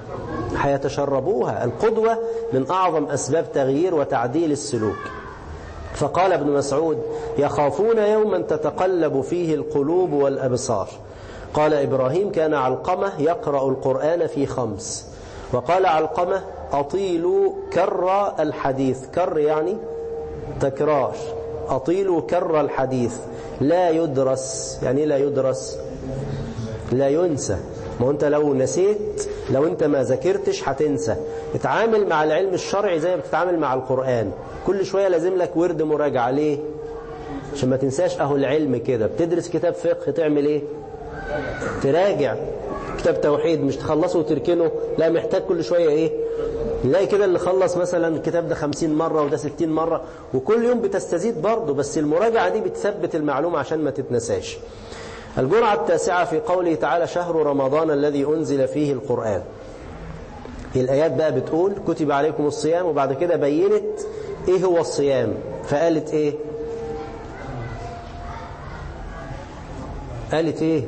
هيتشربوها القدوة من أعظم أسباب تغيير وتعديل السلوك فقال ابن مسعود يخافون يوما تتقلب فيه القلوب والأبصار قال إبراهيم كان علقمة يقرأ القرآن في خمس وقال علقمة أطيلوا كر الحديث كر يعني تكرار أطيلوا كر الحديث لا يدرس يعني لا يدرس لا ينسى ما هو انت لو نسيت لو انت ما ذاكرتش هتنسى اتعامل مع العلم الشرعي زي ما بتتعامل مع القرآن كل شوية لازم لك ورد مراجعة ليه عشان ما تنساش اهو العلم كده بتدرس كتاب فقه تعمل ايه تراجع كتاب توحيد مش تخلصه وتركنه لا محتاج كل شوية ايه نلاقي كده اللي خلص مثلا الكتاب ده خمسين مرة وده ستين مرة وكل يوم بتستزيد برضه بس المراجعة دي بتثبت المعلومة عشان ما تتنساش الجرعة التاسعة في قوله تعالى شهر رمضان الذي أنزل فيه القرآن الآيات بقى بتقول كتب عليكم الصيام وبعد كده بينت إيه هو الصيام فقالت إيه قالت إيه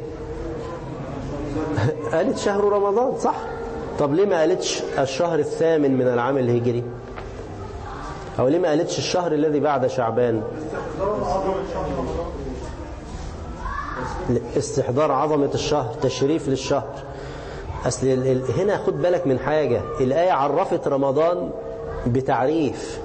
قالت شهر رمضان صح طب ليه ما قالتش الشهر الثامن من العام الهجري أو ليه ما قالتش الشهر الذي بعد شعبان استحضار عظمة الشهر تشريف للشهر أصل ال- ال- هنا خد بالك من حاجة الآية عرفت رمضان بتعريف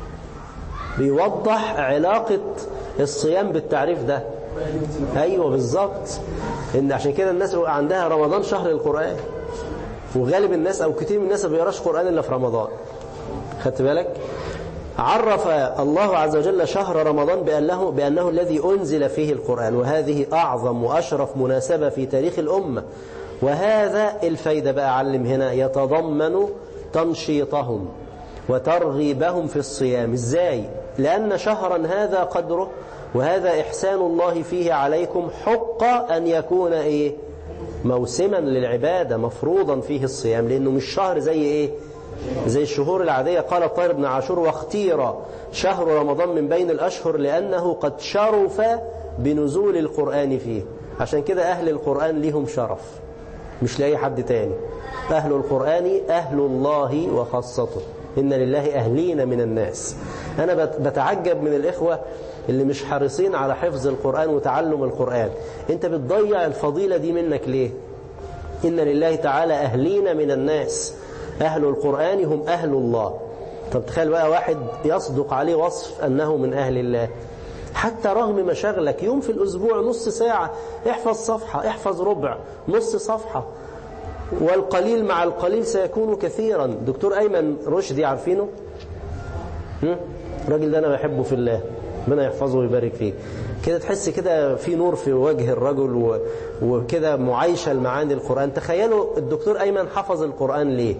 بيوضح علاقة الصيام بالتعريف ده أيوة بالظبط إن عشان كده الناس عندها رمضان شهر القرآن وغالب الناس أو كتير من الناس ما بيقراش قرآن إلا في رمضان خدت بالك عرف الله عز وجل شهر رمضان بأنه, بأنه الذي أنزل فيه القرآن وهذه أعظم وأشرف مناسبة في تاريخ الأمة وهذا الفايدة بقى علم هنا يتضمن تنشيطهم وترغيبهم في الصيام ازاي لأن شهرا هذا قدره وهذا إحسان الله فيه عليكم حق أن يكون إيه موسما للعبادة مفروضا فيه الصيام لأنه مش شهر زي إيه زي الشهور العادية قال الطاهر بن عاشور واختير شهر رمضان من بين الأشهر لأنه قد شرف بنزول القرآن فيه عشان كده أهل القرآن لهم شرف مش لأي حد تاني أهل القرآن أهل الله وخاصته إن لله أهلين من الناس أنا بت- بتعجب من الإخوة اللي مش حريصين على حفظ القرآن وتعلم القرآن أنت بتضيع الفضيلة دي منك ليه إن لله تعالى أهلين من الناس أهل القرآن هم أهل الله طب تخيل بقى واحد يصدق عليه وصف أنه من أهل الله حتى رغم مشاغلك يوم في الأسبوع نص ساعة احفظ صفحة احفظ ربع نص صفحة والقليل مع القليل سيكون كثيرا دكتور أيمن رشدي عارفينه هم؟ الراجل ده أنا بحبه في الله ربنا يحفظه ويبارك فيه كده تحس كده في نور في وجه الرجل و... وكده معايشة المعاني القرآن تخيلوا الدكتور أيمن حفظ القرآن ليه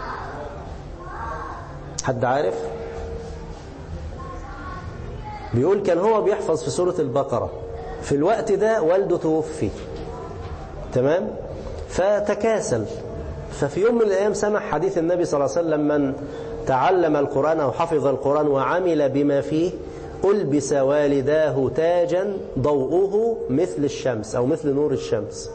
حد عارف بيقول كان هو بيحفظ في سورة البقرة في الوقت ده والده توفي تمام فتكاسل ففي يوم من الأيام سمع حديث النبي صلى الله عليه وسلم من تعلم القرآن أو حفظ القرآن وعمل بما فيه ألبس والداه تاجا ضوءه مثل الشمس أو مثل نور الشمس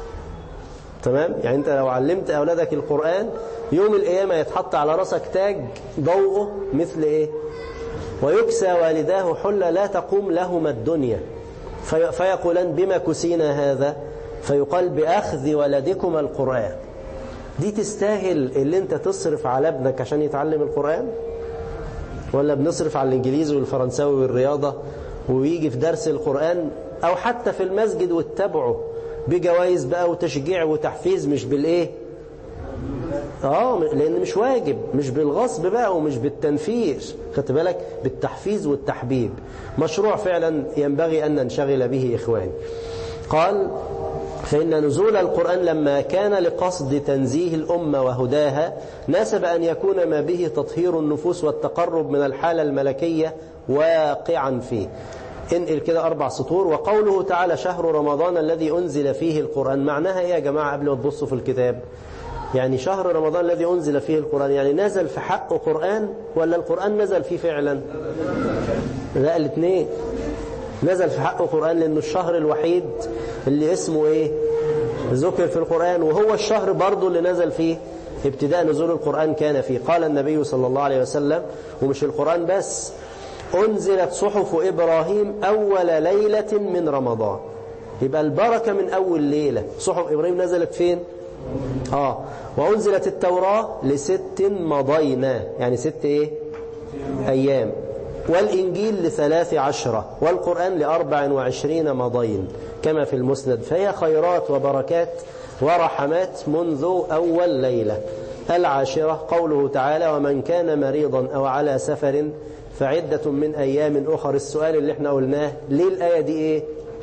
تمام يعني أنت لو علمت أولادك القرآن يوم القيامة يتحط على رأسك تاج ضوءه مثل إيه ويكسى والداه حلة لا تقوم لهما الدنيا في فيقولان بما كسينا هذا فيقال بأخذ ولدكما القرآن دي تستاهل اللي انت تصرف على ابنك عشان يتعلم القرآن ولا بنصرف على الانجليزي والفرنساوي والرياضة ويجي في درس القرآن او حتى في المسجد واتبعه بجوائز بقى وتشجيع وتحفيز مش بالايه اه لان مش واجب مش بالغصب بقى ومش بالتنفير خدت بالك بالتحفيز والتحبيب مشروع فعلا ينبغي ان ننشغل به اخواني قال فإن نزول القرآن لما كان لقصد تنزيه الأمة وهداها ناسب أن يكون ما به تطهير النفوس والتقرب من الحالة الملكية واقعا فيه انقل كده أربع سطور وقوله تعالى شهر رمضان الذي أنزل فيه القرآن معناها إيه يا جماعة قبل ما تبصوا في الكتاب يعني شهر رمضان الذي أنزل فيه القرآن يعني نزل في حقه قرآن ولا القرآن نزل فيه فعلا لا الاثنين نزل في حقه قرآن لأنه الشهر الوحيد اللي اسمه ايه ذكر في القرآن وهو الشهر برضه اللي نزل فيه ابتداء نزول القرآن كان فيه قال النبي صلى الله عليه وسلم ومش القرآن بس أنزلت صحف إبراهيم أول ليلة من رمضان يبقى البركة من أول ليلة صحف إبراهيم نزلت فين آه وأنزلت التوراة لست مضينا يعني ست إيه أيام والإنجيل لثلاث عشرة والقرآن لأربع وعشرين مضين كما في المسند فهي خيرات وبركات ورحمات منذ أول ليلة العاشرة قوله تعالى ومن كان مريضا أو على سفر فعدة من أيام أخر السؤال اللي احنا قلناه ليه الآية دي إيه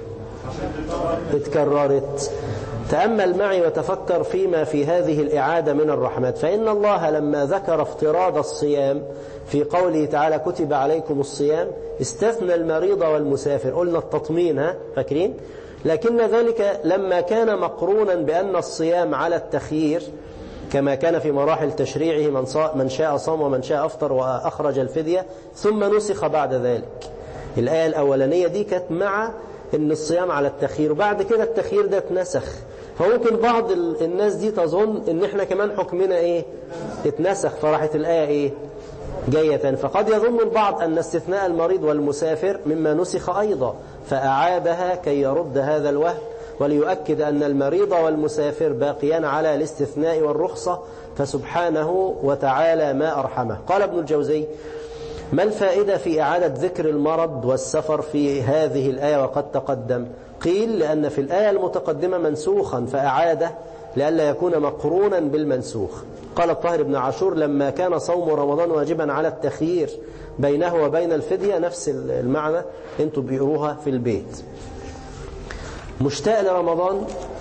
اتكررت تأمل معي وتفكر فيما في هذه الإعادة من الرحمات فإن الله لما ذكر افتراض الصيام في قوله تعالى كتب عليكم الصيام استثنى المريض والمسافر قلنا التطمين ها فاكرين لكن ذلك لما كان مقرونا بأن الصيام على التخيير كما كان في مراحل تشريعه من, من شاء صام ومن شاء أفطر وأخرج الفدية ثم نسخ بعد ذلك الآية الأولانية دي كانت مع ان الصيام على التخيير وبعد كده التخيير ده اتنسخ فممكن بعض الناس دي تظن ان احنا كمان حكمنا ايه اتنسخ فراحت الآية ايه جاية فقد يظن البعض أن استثناء المريض والمسافر مما نسخ أيضا فأعادها كي يرد هذا الوهم وليؤكد أن المريض والمسافر باقيان على الاستثناء والرخصة فسبحانه وتعالى ما أرحمه قال ابن الجوزي ما الفائدة في إعادة ذكر المرض والسفر في هذه الآية وقد تقدم قيل لأن في الآية المتقدمة منسوخا فأعاده لئلا يكون مقرونا بالمنسوخ قال الطاهر بن عاشور لما كان صوم رمضان واجبا على التخيير بينه وبين الفدية نفس المعنى انتوا بيقروها في البيت مشتاق لرمضان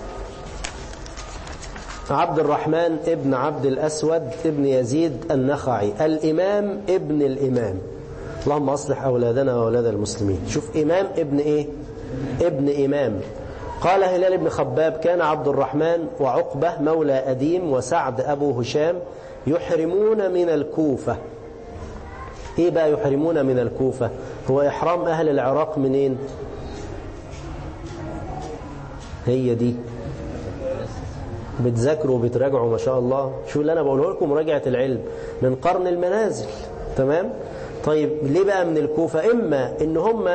عبد الرحمن ابن عبد الأسود ابن يزيد النخعي الإمام ابن الإمام اللهم أصلح أولادنا وأولاد المسلمين شوف إمام ابن إيه ابن إمام قال هلال بن خباب كان عبد الرحمن وعقبة مولى أديم وسعد أبو هشام يحرمون من الكوفة إيه بقى يحرمون من الكوفة هو إحرام أهل العراق منين هي دي بتذاكروا وبتراجعوا ما شاء الله شو اللي أنا بقوله لكم مراجعة العلم من قرن المنازل تمام طيب ليه بقى من الكوفة إما إن هم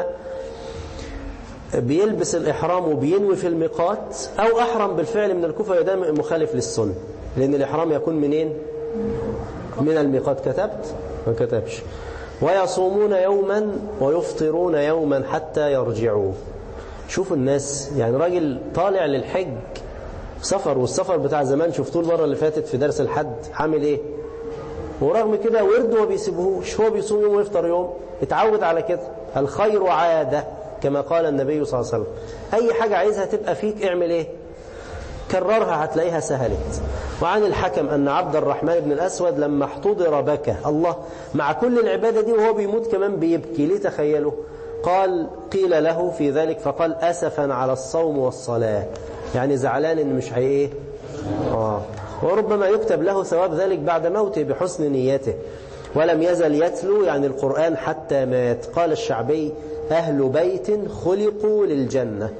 بيلبس الإحرام وبينوي في الميقات أو أحرم بالفعل من الكوفة وده مخالف للسنة لأن الإحرام يكون منين من الميقات كتبت ما كتبش ويصومون يوما ويفطرون يوما حتى يرجعوا شوفوا الناس يعني راجل طالع للحج سفر والسفر بتاع زمان شفتوه المرة اللي فاتت في درس الحد عامل ايه ورغم كده ورد وما بيسيبهوش هو بيصوم يوم ويفطر يوم اتعود على كده الخير عادة كما قال النبي صلى الله عليه وسلم أي حاجة عايزها تبقى فيك اعمل ايه كررها هتلاقيها سهلت وعن الحكم أن عبد الرحمن بن الأسود لما احتضر بكى الله مع كل العبادة دي وهو بيموت كمان بيبكي ليه تخيلوا قال قيل له في ذلك فقال أسفا على الصوم والصلاة يعني زعلان ان مش هي ايه آه. وربما يكتب له ثواب ذلك بعد موته بحسن نيته ولم يزل يتلو يعني القرآن حتى مات قال الشعبي أهل بيت خلقوا للجنة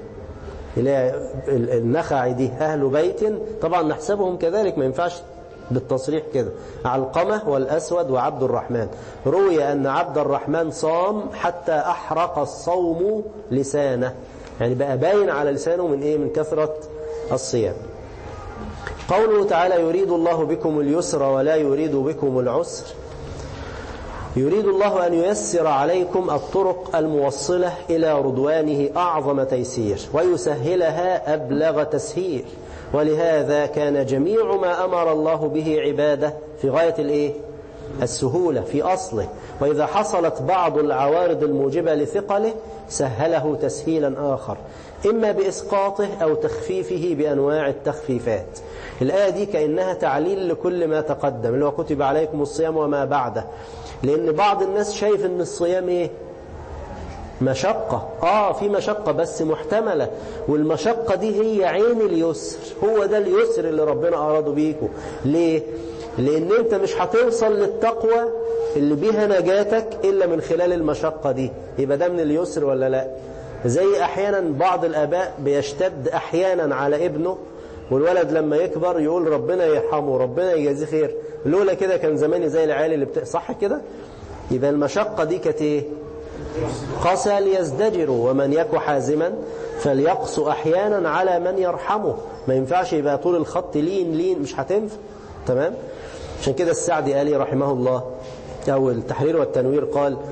النخع دي أهل بيت طبعا نحسبهم كذلك ما ينفعش بالتصريح كده علقمة والأسود وعبد الرحمن روي أن عبد الرحمن صام حتى أحرق الصوم لسانه يعني بقى باين على لسانه من إيه من كثرة الصيام قوله تعالى يريد الله بكم اليسر ولا يريد بكم العسر يريد الله أن ييسر عليكم الطرق الموصلة إلى رضوانه أعظم تيسير ويسهلها أبلغ تسهير ولهذا كان جميع ما أمر الله به عباده في غاية الإيه؟ السهولة في أصله وإذا حصلت بعض العوارض الموجبة لثقله سهله تسهيلا آخر إما بإسقاطه أو تخفيفه بأنواع التخفيفات الآية دي كأنها تعليل لكل ما تقدم اللي هو كتب عليكم الصيام وما بعده لأن بعض الناس شايف أن الصيام إيه مشقة آه في مشقة بس محتملة والمشقة دي هي عين اليسر هو ده اليسر اللي ربنا أراده بيكم ليه لأن أنت مش هتوصل للتقوى اللي بيها نجاتك إلا من خلال المشقة دي يبقى ده من اليسر ولا لا زي أحيانا بعض الآباء بيشتد أحيانا على ابنه والولد لما يكبر يقول ربنا يرحمه ربنا يجازيه خير لولا كده كان زماني زي العيال اللي بت... صح كده يبقى المشقة دي كانت ايه قسى ليزدجروا ومن يك حازما فليقص احيانا على من يرحمه ما ينفعش يبقى طول الخط لين لين مش هتنفع تمام عشان كده السعدي قال رحمه الله أو التحرير والتنوير قال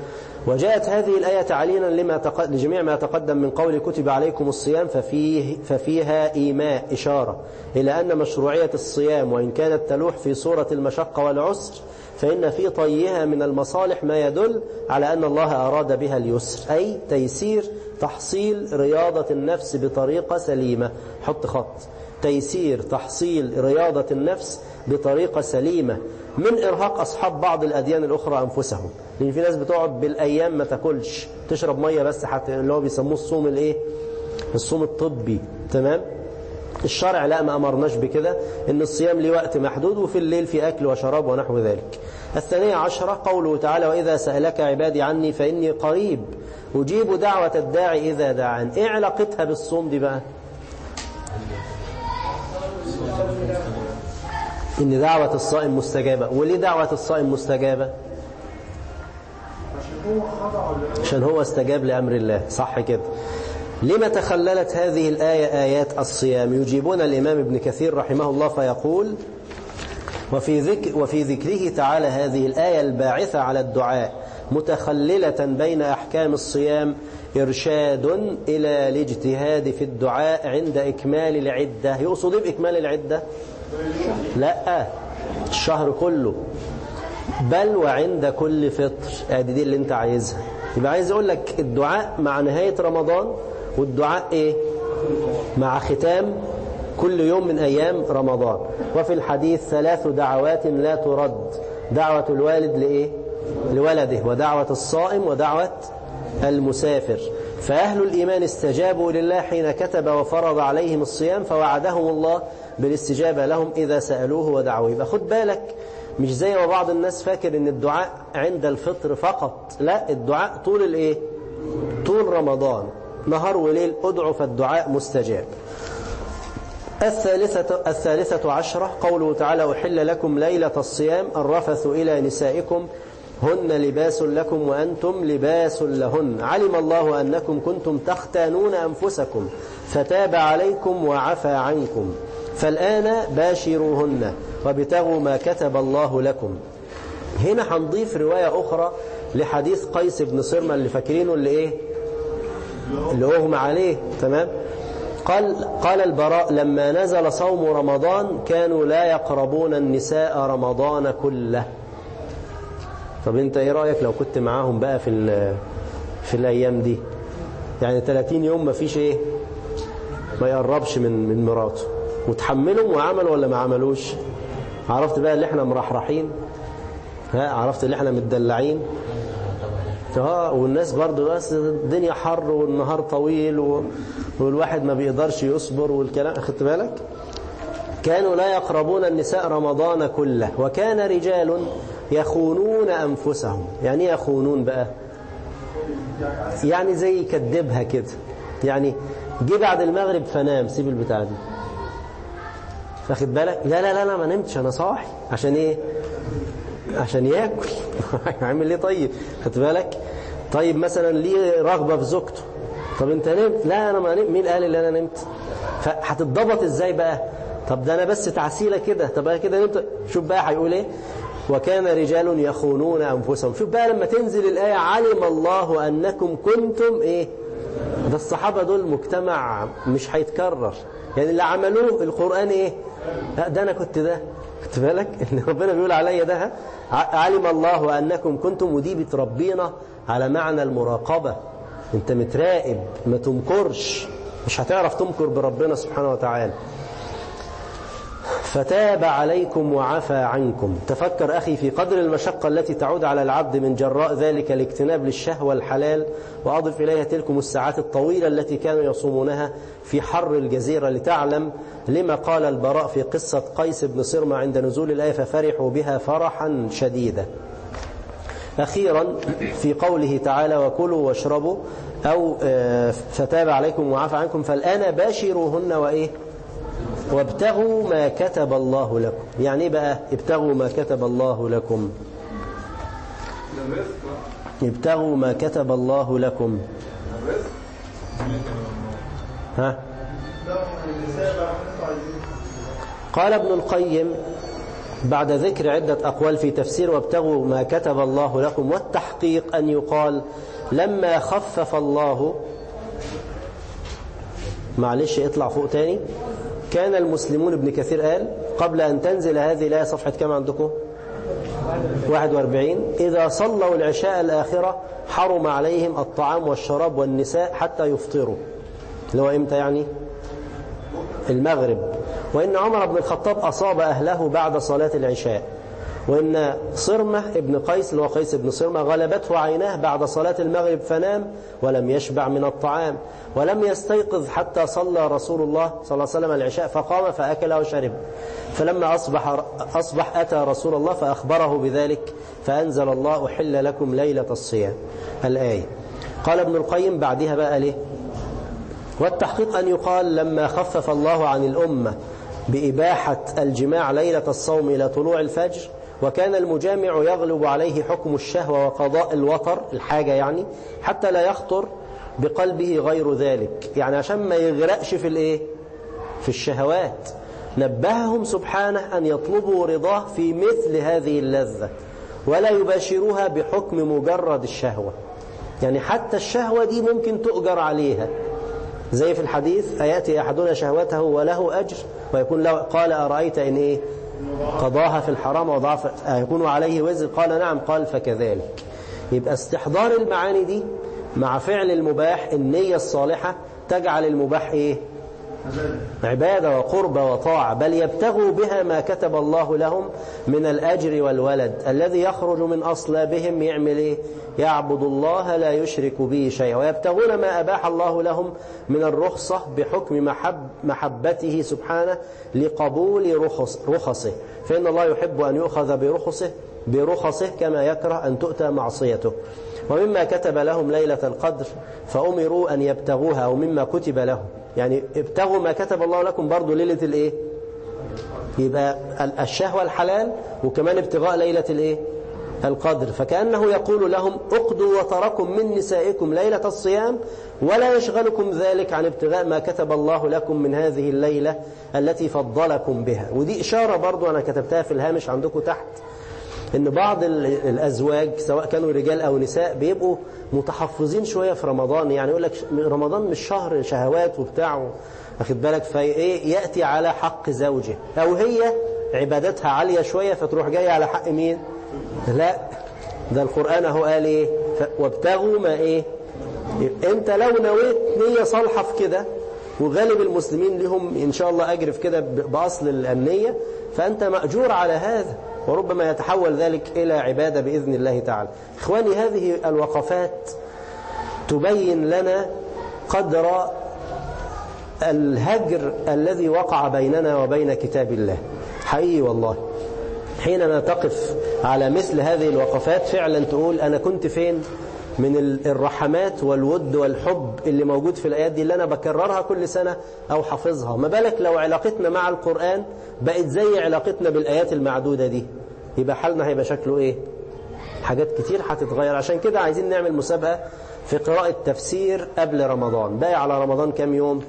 وجاءت هذه الآية تعليلا لما تق... لجميع ما تقدم من قول كتب عليكم الصيام ففيه ففيها إيماء إشارة إلى أن مشروعية الصيام وإن كانت تلوح في صورة المشقة والعسر فإن في طيها من المصالح ما يدل على أن الله أراد بها اليسر أي تيسير تحصيل رياضة النفس بطريقة سليمة حط خط تيسير تحصيل رياضة النفس بطريقة سليمة من إرهاق أصحاب بعض الأديان الأخرى أنفسهم لأن في ناس بتقعد بالأيام ما تاكلش تشرب مية بس حتى اللي هو بيسموه الصوم الإيه الصوم الطبي تمام الشرع لا ما أمرناش بكده إن الصيام ليه وقت محدود وفي الليل في أكل وشراب ونحو ذلك الثانية عشرة قوله تعالى وإذا سألك عبادي عني فإني قريب أجيب دعوة الداعي إذا دعان إيه علاقتها بالصوم دي بقى إن دعوة الصائم مستجابة وليه دعوة الصائم مستجابة عشان هو استجاب لأمر الله صح كده لما تخللت هذه الآية آيات الصيام يجيبون الإمام ابن كثير رحمه الله فيقول وفي, ذكر وفي ذكره تعالى هذه الآية الباعثة على الدعاء متخللة بين أحكام الصيام إرشاد إلى الاجتهاد في الدعاء عند إكمال العدة يقصد إيه بإكمال العدة لا الشهر كله بل وعند كل فطر ادي دي اللي انت عايزها يبقى عايز اقول لك الدعاء مع نهاية رمضان والدعاء ايه مع ختام كل يوم من ايام رمضان وفي الحديث ثلاث دعوات لا ترد دعوة الوالد لايه لولده ودعوة الصائم ودعوة المسافر فأهل الإيمان استجابوا لله حين كتب وفرض عليهم الصيام فوعدهم الله بالاستجابة لهم إذا سألوه ودعوه يبقى خد بالك مش زي ما بعض الناس فاكر ان الدعاء عند الفطر فقط لا الدعاء طول الايه طول رمضان نهار وليل ادعو فالدعاء مستجاب الثالثة, الثالثة عشرة قوله تعالى أحل لكم ليلة الصيام الرفث إلى نسائكم هن لباس لكم وأنتم لباس لهن علم الله أنكم كنتم تختانون أنفسكم فتاب عليكم وعفى عنكم فالآن باشروهن وابتغوا ما كتب الله لكم هنا هنضيف رواية أخرى لحديث قيس بن صرمة اللي فاكرينه اللي إيه اللي أغمى عليه تمام قال قال البراء لما نزل صوم رمضان كانوا لا يقربون النساء رمضان كله طب انت ايه رأيك لو كنت معاهم بقى في في الايام دي يعني 30 يوم ما فيش ايه ما يقربش من من مراته وتحملهم وعملوا ولا ما عملوش عرفت بقى اللي احنا مرحرحين ها عرفت اللي احنا متدلعين اه والناس برضو بس الدنيا حر والنهار طويل و... والواحد ما بيقدرش يصبر والكلام خدت بالك كانوا لا يقربون النساء رمضان كله وكان رجال يخونون أنفسهم يعني ايه يخونون بقى يعني زي يكذبها كده يعني جه بعد المغرب فنام سيب البتاع دي فاخد بالك لا لا لا لا ما نمتش انا صاحي عشان ايه عشان ياكل عامل ايه طيب خد بالك طيب مثلا ليه رغبه في زوجته طب انت نمت لا انا ما نمت مين قال اللي انا نمت فهتتضبط ازاي بقى طب ده انا بس تعسيله كده طب انا كده نمت شوف بقى هيقول ايه وكان رجال يخونون انفسهم شوف بقى لما تنزل الايه علم الله انكم كنتم ايه ده الصحابه دول مجتمع مش هيتكرر يعني اللي عملوه القران ايه لا ده انا كنت ده خدت بالك ان ربنا بيقول عليا ده علم الله انكم كنتم ودي بتربينا على معنى المراقبه انت متراقب ما تمكرش مش هتعرف تمكر بربنا سبحانه وتعالى فتاب عليكم وعفى عنكم تفكر أخي في قدر المشقة التي تعود على العبد من جراء ذلك الاجتناب للشهوة الحلال وأضف إليها تلكم الساعات الطويلة التي كانوا يصومونها في حر الجزيرة لتعلم لما قال البراء في قصة قيس بن صرمة عند نزول الآية ففرحوا بها فرحا شديدا أخيرا في قوله تعالى وكلوا واشربوا أو فتاب عليكم وعفى عنكم فالآن باشروهن وإيه وابتغوا ما كتب الله لكم يعني ايه بقى ابتغوا ما كتب الله لكم ابتغوا ما كتب الله لكم ها قال ابن القيم بعد ذكر عدة أقوال في تفسير وابتغوا ما كتب الله لكم والتحقيق أن يقال لما خفف الله معلش اطلع فوق تاني كان المسلمون ابن كثير قال قبل أن تنزل هذه الآية صفحة كم عندكم 41 إذا صلوا العشاء الآخرة حرم عليهم الطعام والشراب والنساء حتى يفطروا اللي هو إمتى يعني المغرب وإن عمر بن الخطاب أصاب أهله بعد صلاة العشاء وإن صرمة ابن قيس اللي هو قيس بن صرمة غلبته عيناه بعد صلاة المغرب فنام ولم يشبع من الطعام ولم يستيقظ حتى صلى رسول الله صلى الله عليه وسلم العشاء فقام فأكل وشرب فلما أصبح, أصبح أتى رسول الله فأخبره بذلك فأنزل الله أحل لكم ليلة الصيام الآية قال ابن القيم بعدها بقى ليه والتحقيق أن يقال لما خفف الله عن الأمة بإباحة الجماع ليلة الصوم إلى طلوع الفجر وكان المجامع يغلب عليه حكم الشهوة وقضاء الوطر الحاجة يعني حتى لا يخطر بقلبه غير ذلك يعني عشان ما يغرقش في الايه في الشهوات نبههم سبحانه أن يطلبوا رضاه في مثل هذه اللذة ولا يباشروها بحكم مجرد الشهوة يعني حتى الشهوة دي ممكن تؤجر عليها زي في الحديث أيأتي أحدنا شهوته وله أجر ويكون له قال أرأيت إن إيه قضاها في الحرام وضعف يكون عليه وزر قال نعم قال فكذلك يبقى استحضار المعاني دي مع فعل المباح النية الصالحة تجعل المباح إيه عبادة وقربة وطاعة بل يبتغوا بها ما كتب الله لهم من الأجر والولد الذي يخرج من أصلابهم يعمل إيه يعبد الله لا يشرك به شيئا ويبتغون ما أباح الله لهم من الرخصة بحكم محب محبته سبحانه لقبول رخص رخصه فإن الله يحب أن يؤخذ برخصه برخصه كما يكره أن تؤتى معصيته ومما كتب لهم ليلة القدر فأمروا أن يبتغوها أو مما كتب لهم يعني ابتغوا ما كتب الله لكم برضو ليلة الايه يبقى الشهوة الحلال وكمان ابتغاء ليلة الايه القدر فكأنه يقول لهم اقضوا وتركم من نسائكم ليلة الصيام ولا يشغلكم ذلك عن ابتغاء ما كتب الله لكم من هذه الليلة التي فضلكم بها ودي إشارة برضو أنا كتبتها في الهامش عندكم تحت ان بعض الازواج سواء كانوا رجال او نساء بيبقوا متحفظين شوية في رمضان يعني يقول لك رمضان مش شهر شهوات وبتاع واخد بالك فايه ياتي على حق زوجه او هي عبادتها عالية شوية فتروح جاية على حق مين لا ده القرآن اهو قال ايه وابتغوا ما ايه انت لو نويت نية صالحة في كده وغالب المسلمين لهم ان شاء الله اجر في كده باصل النية فانت مأجور على هذا وربما يتحول ذلك إلى عبادة بإذن الله تعالى إخواني هذه الوقفات تبين لنا قدر الهجر الذي وقع بيننا وبين كتاب الله حقيقي والله حينما تقف على مثل هذه الوقفات فعلا تقول أنا كنت فين من الرحمات والود والحب اللي موجود في الآيات دي اللي أنا بكررها كل سنة أو حافظها ما بالك لو علاقتنا مع القرآن بقت زي علاقتنا بالآيات المعدودة دي يبقى حالنا هيبقى شكله إيه حاجات كتير هتتغير عشان كده عايزين نعمل مسابقة في قراءة تفسير قبل رمضان باقي على رمضان كام يوم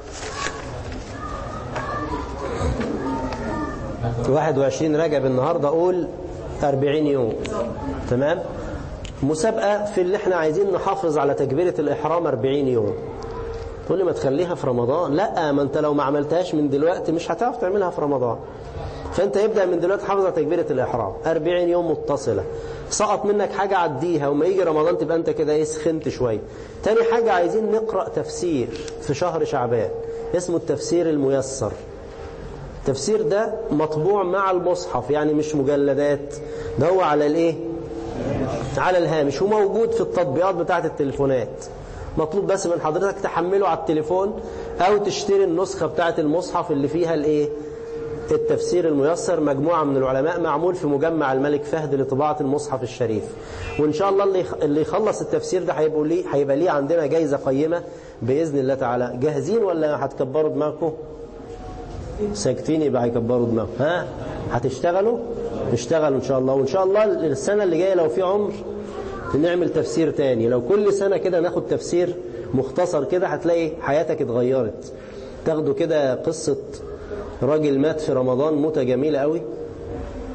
21 رجب النهاردة أقول 40 يوم تمام مسابقة في اللي احنا عايزين نحافظ على تكبيرة الإحرام 40 يوم تقول لي ما تخليها في رمضان لا ما انت لو ما عملتهاش من دلوقتي مش هتعرف تعملها في رمضان فانت يبدأ من دلوقتي حافظ على تكبيرة الإحرام 40 يوم متصلة سقط منك حاجة عديها وما يجي رمضان تبقى انت كده ايه سخنت شوية تاني حاجة عايزين نقرأ تفسير في شهر شعبان اسمه التفسير الميسر التفسير ده مطبوع مع المصحف يعني مش مجلدات ده هو على الايه على الهامش وموجود في التطبيقات بتاعت التليفونات مطلوب بس من حضرتك تحمله على التليفون او تشتري النسخة بتاعت المصحف اللي فيها الايه التفسير الميسر مجموعة من العلماء معمول في مجمع الملك فهد لطباعة المصحف الشريف وإن شاء الله اللي اللي يخلص التفسير ده هيبقى ليه هيبقى ليه عندنا جايزة قيمة بإذن الله تعالى جاهزين ولا هتكبروا دماغكم ساكتين يبقى هيكبروا دماغكم ها هتشتغلوا اشتغلوا إن شاء الله وإن شاء الله السنة اللي جاية لو في عمر نعمل تفسير تاني لو كل سنة كده ناخد تفسير مختصر كده هتلاقي حياتك اتغيرت تاخدوا كده قصة راجل مات في رمضان موتة جميلة قوي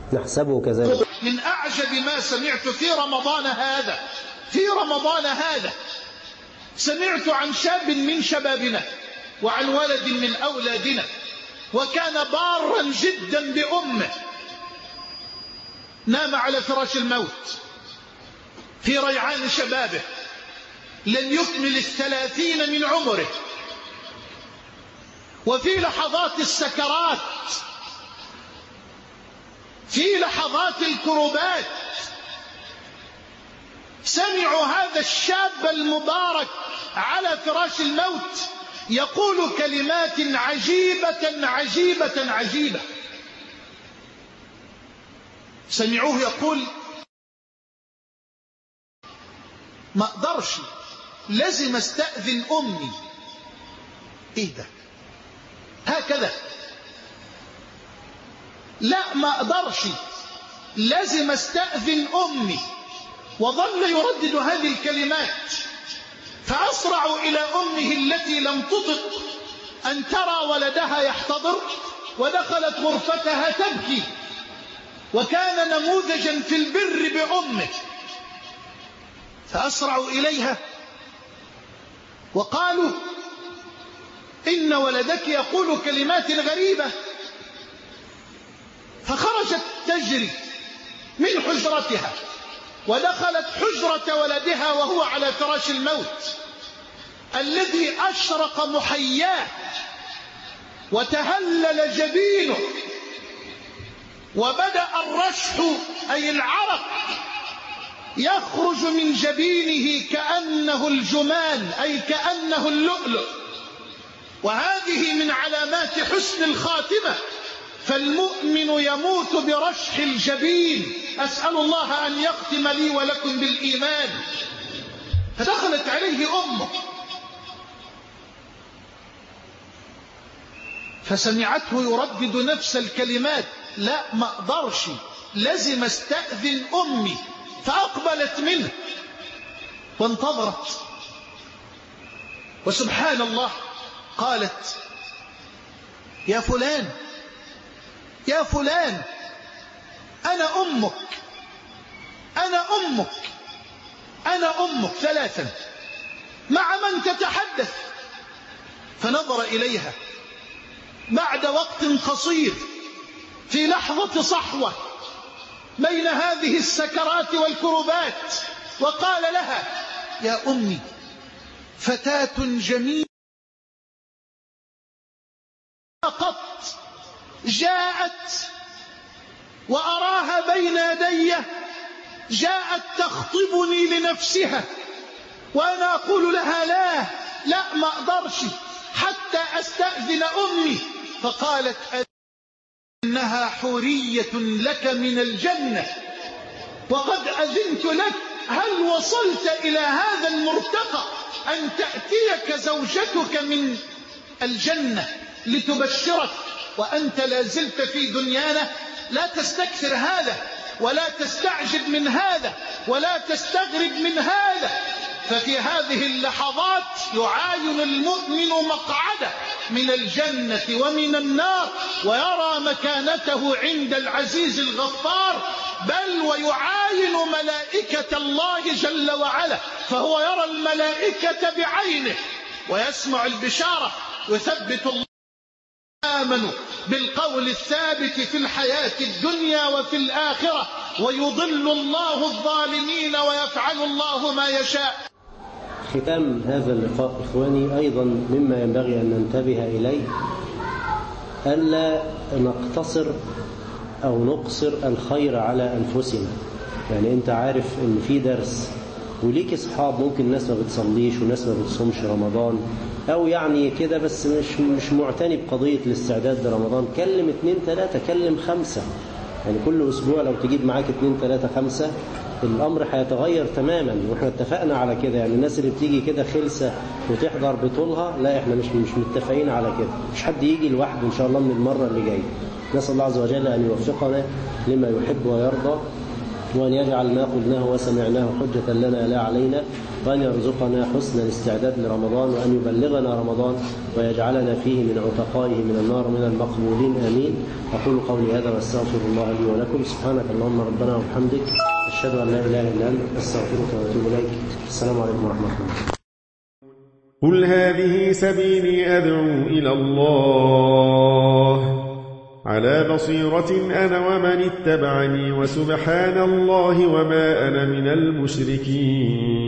نحسبه كذلك من أعجب ما سمعت في رمضان هذا في رمضان هذا سمعت عن شاب من شبابنا وعن ولد من أولادنا وكان بارا جدا بأمه نام على فراش الموت في ريعان شبابه لن يكمل الثلاثين من عمره وفي لحظات السكرات في لحظات الكربات سمعوا هذا الشاب المبارك على فراش الموت يقول كلمات عجيبة عجيبة عجيبة سمعوه يقول ما اقدرش لازم استأذن أمي ايه ده هكذا لا ما اقدرش لازم استأذن أمي وظل يردد هذه الكلمات فأسرع إلى أمه التي لم تطق أن ترى ولدها يحتضر ودخلت غرفتها تبكي وكان نموذجا في البر بأمه فأسرعوا إليها وقالوا إن ولدك يقول كلمات غريبة فخرجت تجري من حجرتها ودخلت حجرة ولدها وهو على فراش الموت الذي أشرق محياه وتهلل جبينه وبدأ الرشح أي العرق يخرج من جبينه كأنه الجمان أي كأنه اللؤلؤ وهذه من علامات حسن الخاتمة فالمؤمن يموت برشح الجبين أسأل الله أن يختم لي ولكم بالإيمان فدخلت عليه أمه فسمعته يردد نفس الكلمات لا ما اقدرش لازم استأذن أمي فأقبلت منه وانتظرت وسبحان الله قالت يا فلان يا فلان أنا أمك أنا أمك أنا أمك ثلاثا مع من تتحدث فنظر إليها بعد وقت قصير في لحظة صحوة بين هذه السكرات والكربات وقال لها يا أمي فتاة جميلة قط جاءت وأراها بين يدي جاءت تخطبني لنفسها وأنا أقول لها لا لا ما أقدرش حتى أستأذن أمي فقالت إنها حورية لك من الجنة وقد أذنت لك هل وصلت إلى هذا المرتقى أن تأتيك زوجتك من الجنة لتبشرك وأنت لا زلت في دنيانا لا تستكثر هذا ولا تستعجب من هذا ولا تستغرب من هذا ففي هذه اللحظات يعاين المؤمن مقعده من الجنة ومن النار ويرى مكانته عند العزيز الغفار بل ويعاين ملائكة الله جل وعلا فهو يرى الملائكة بعينه ويسمع البشارة يثبت الله آمنوا بالقول الثابت في الحياة الدنيا وفي الآخرة ويضل الله الظالمين ويفعل الله ما يشاء ختام هذا اللقاء إخواني أيضا مما ينبغي أن ننتبه إليه ألا نقتصر أو نقصر الخير على أنفسنا يعني أنت عارف أن في درس وليك أصحاب ممكن ناس ما بتصليش وناس ما بتصومش رمضان أو يعني كده بس مش مش معتني بقضية الاستعداد لرمضان كلم اتنين تلاتة كلم خمسة يعني كل أسبوع لو تجيب معاك اتنين تلاتة خمسة الأمر هيتغير تماما واحنا اتفقنا على كده يعني الناس اللي بتيجي كده خلسة وتحضر بطولها لا احنا مش مش متفقين على كده مش حد يجي لوحده إن شاء الله من المرة اللي جاية نسأل الله عز وجل أن يوفقنا لما يحب ويرضى وأن يجعل ما قلناه وسمعناه حجة لنا لا علينا وأن يرزقنا حسن الاستعداد لرمضان وأن يبلغنا رمضان ويجعلنا فيه من عتقائه من النار من المقبولين آمين أقول قولي هذا وأستغفر الله لي ولكم سبحانك اللهم ربنا وبحمدك أشهد أن لا إله إلا أنت أستغفرك وأتوب إليك السلام عليكم ورحمة الله قل هذه سبيلي أدعو إلى الله على بصيرة أنا ومن اتبعني وسبحان الله وما أنا من المشركين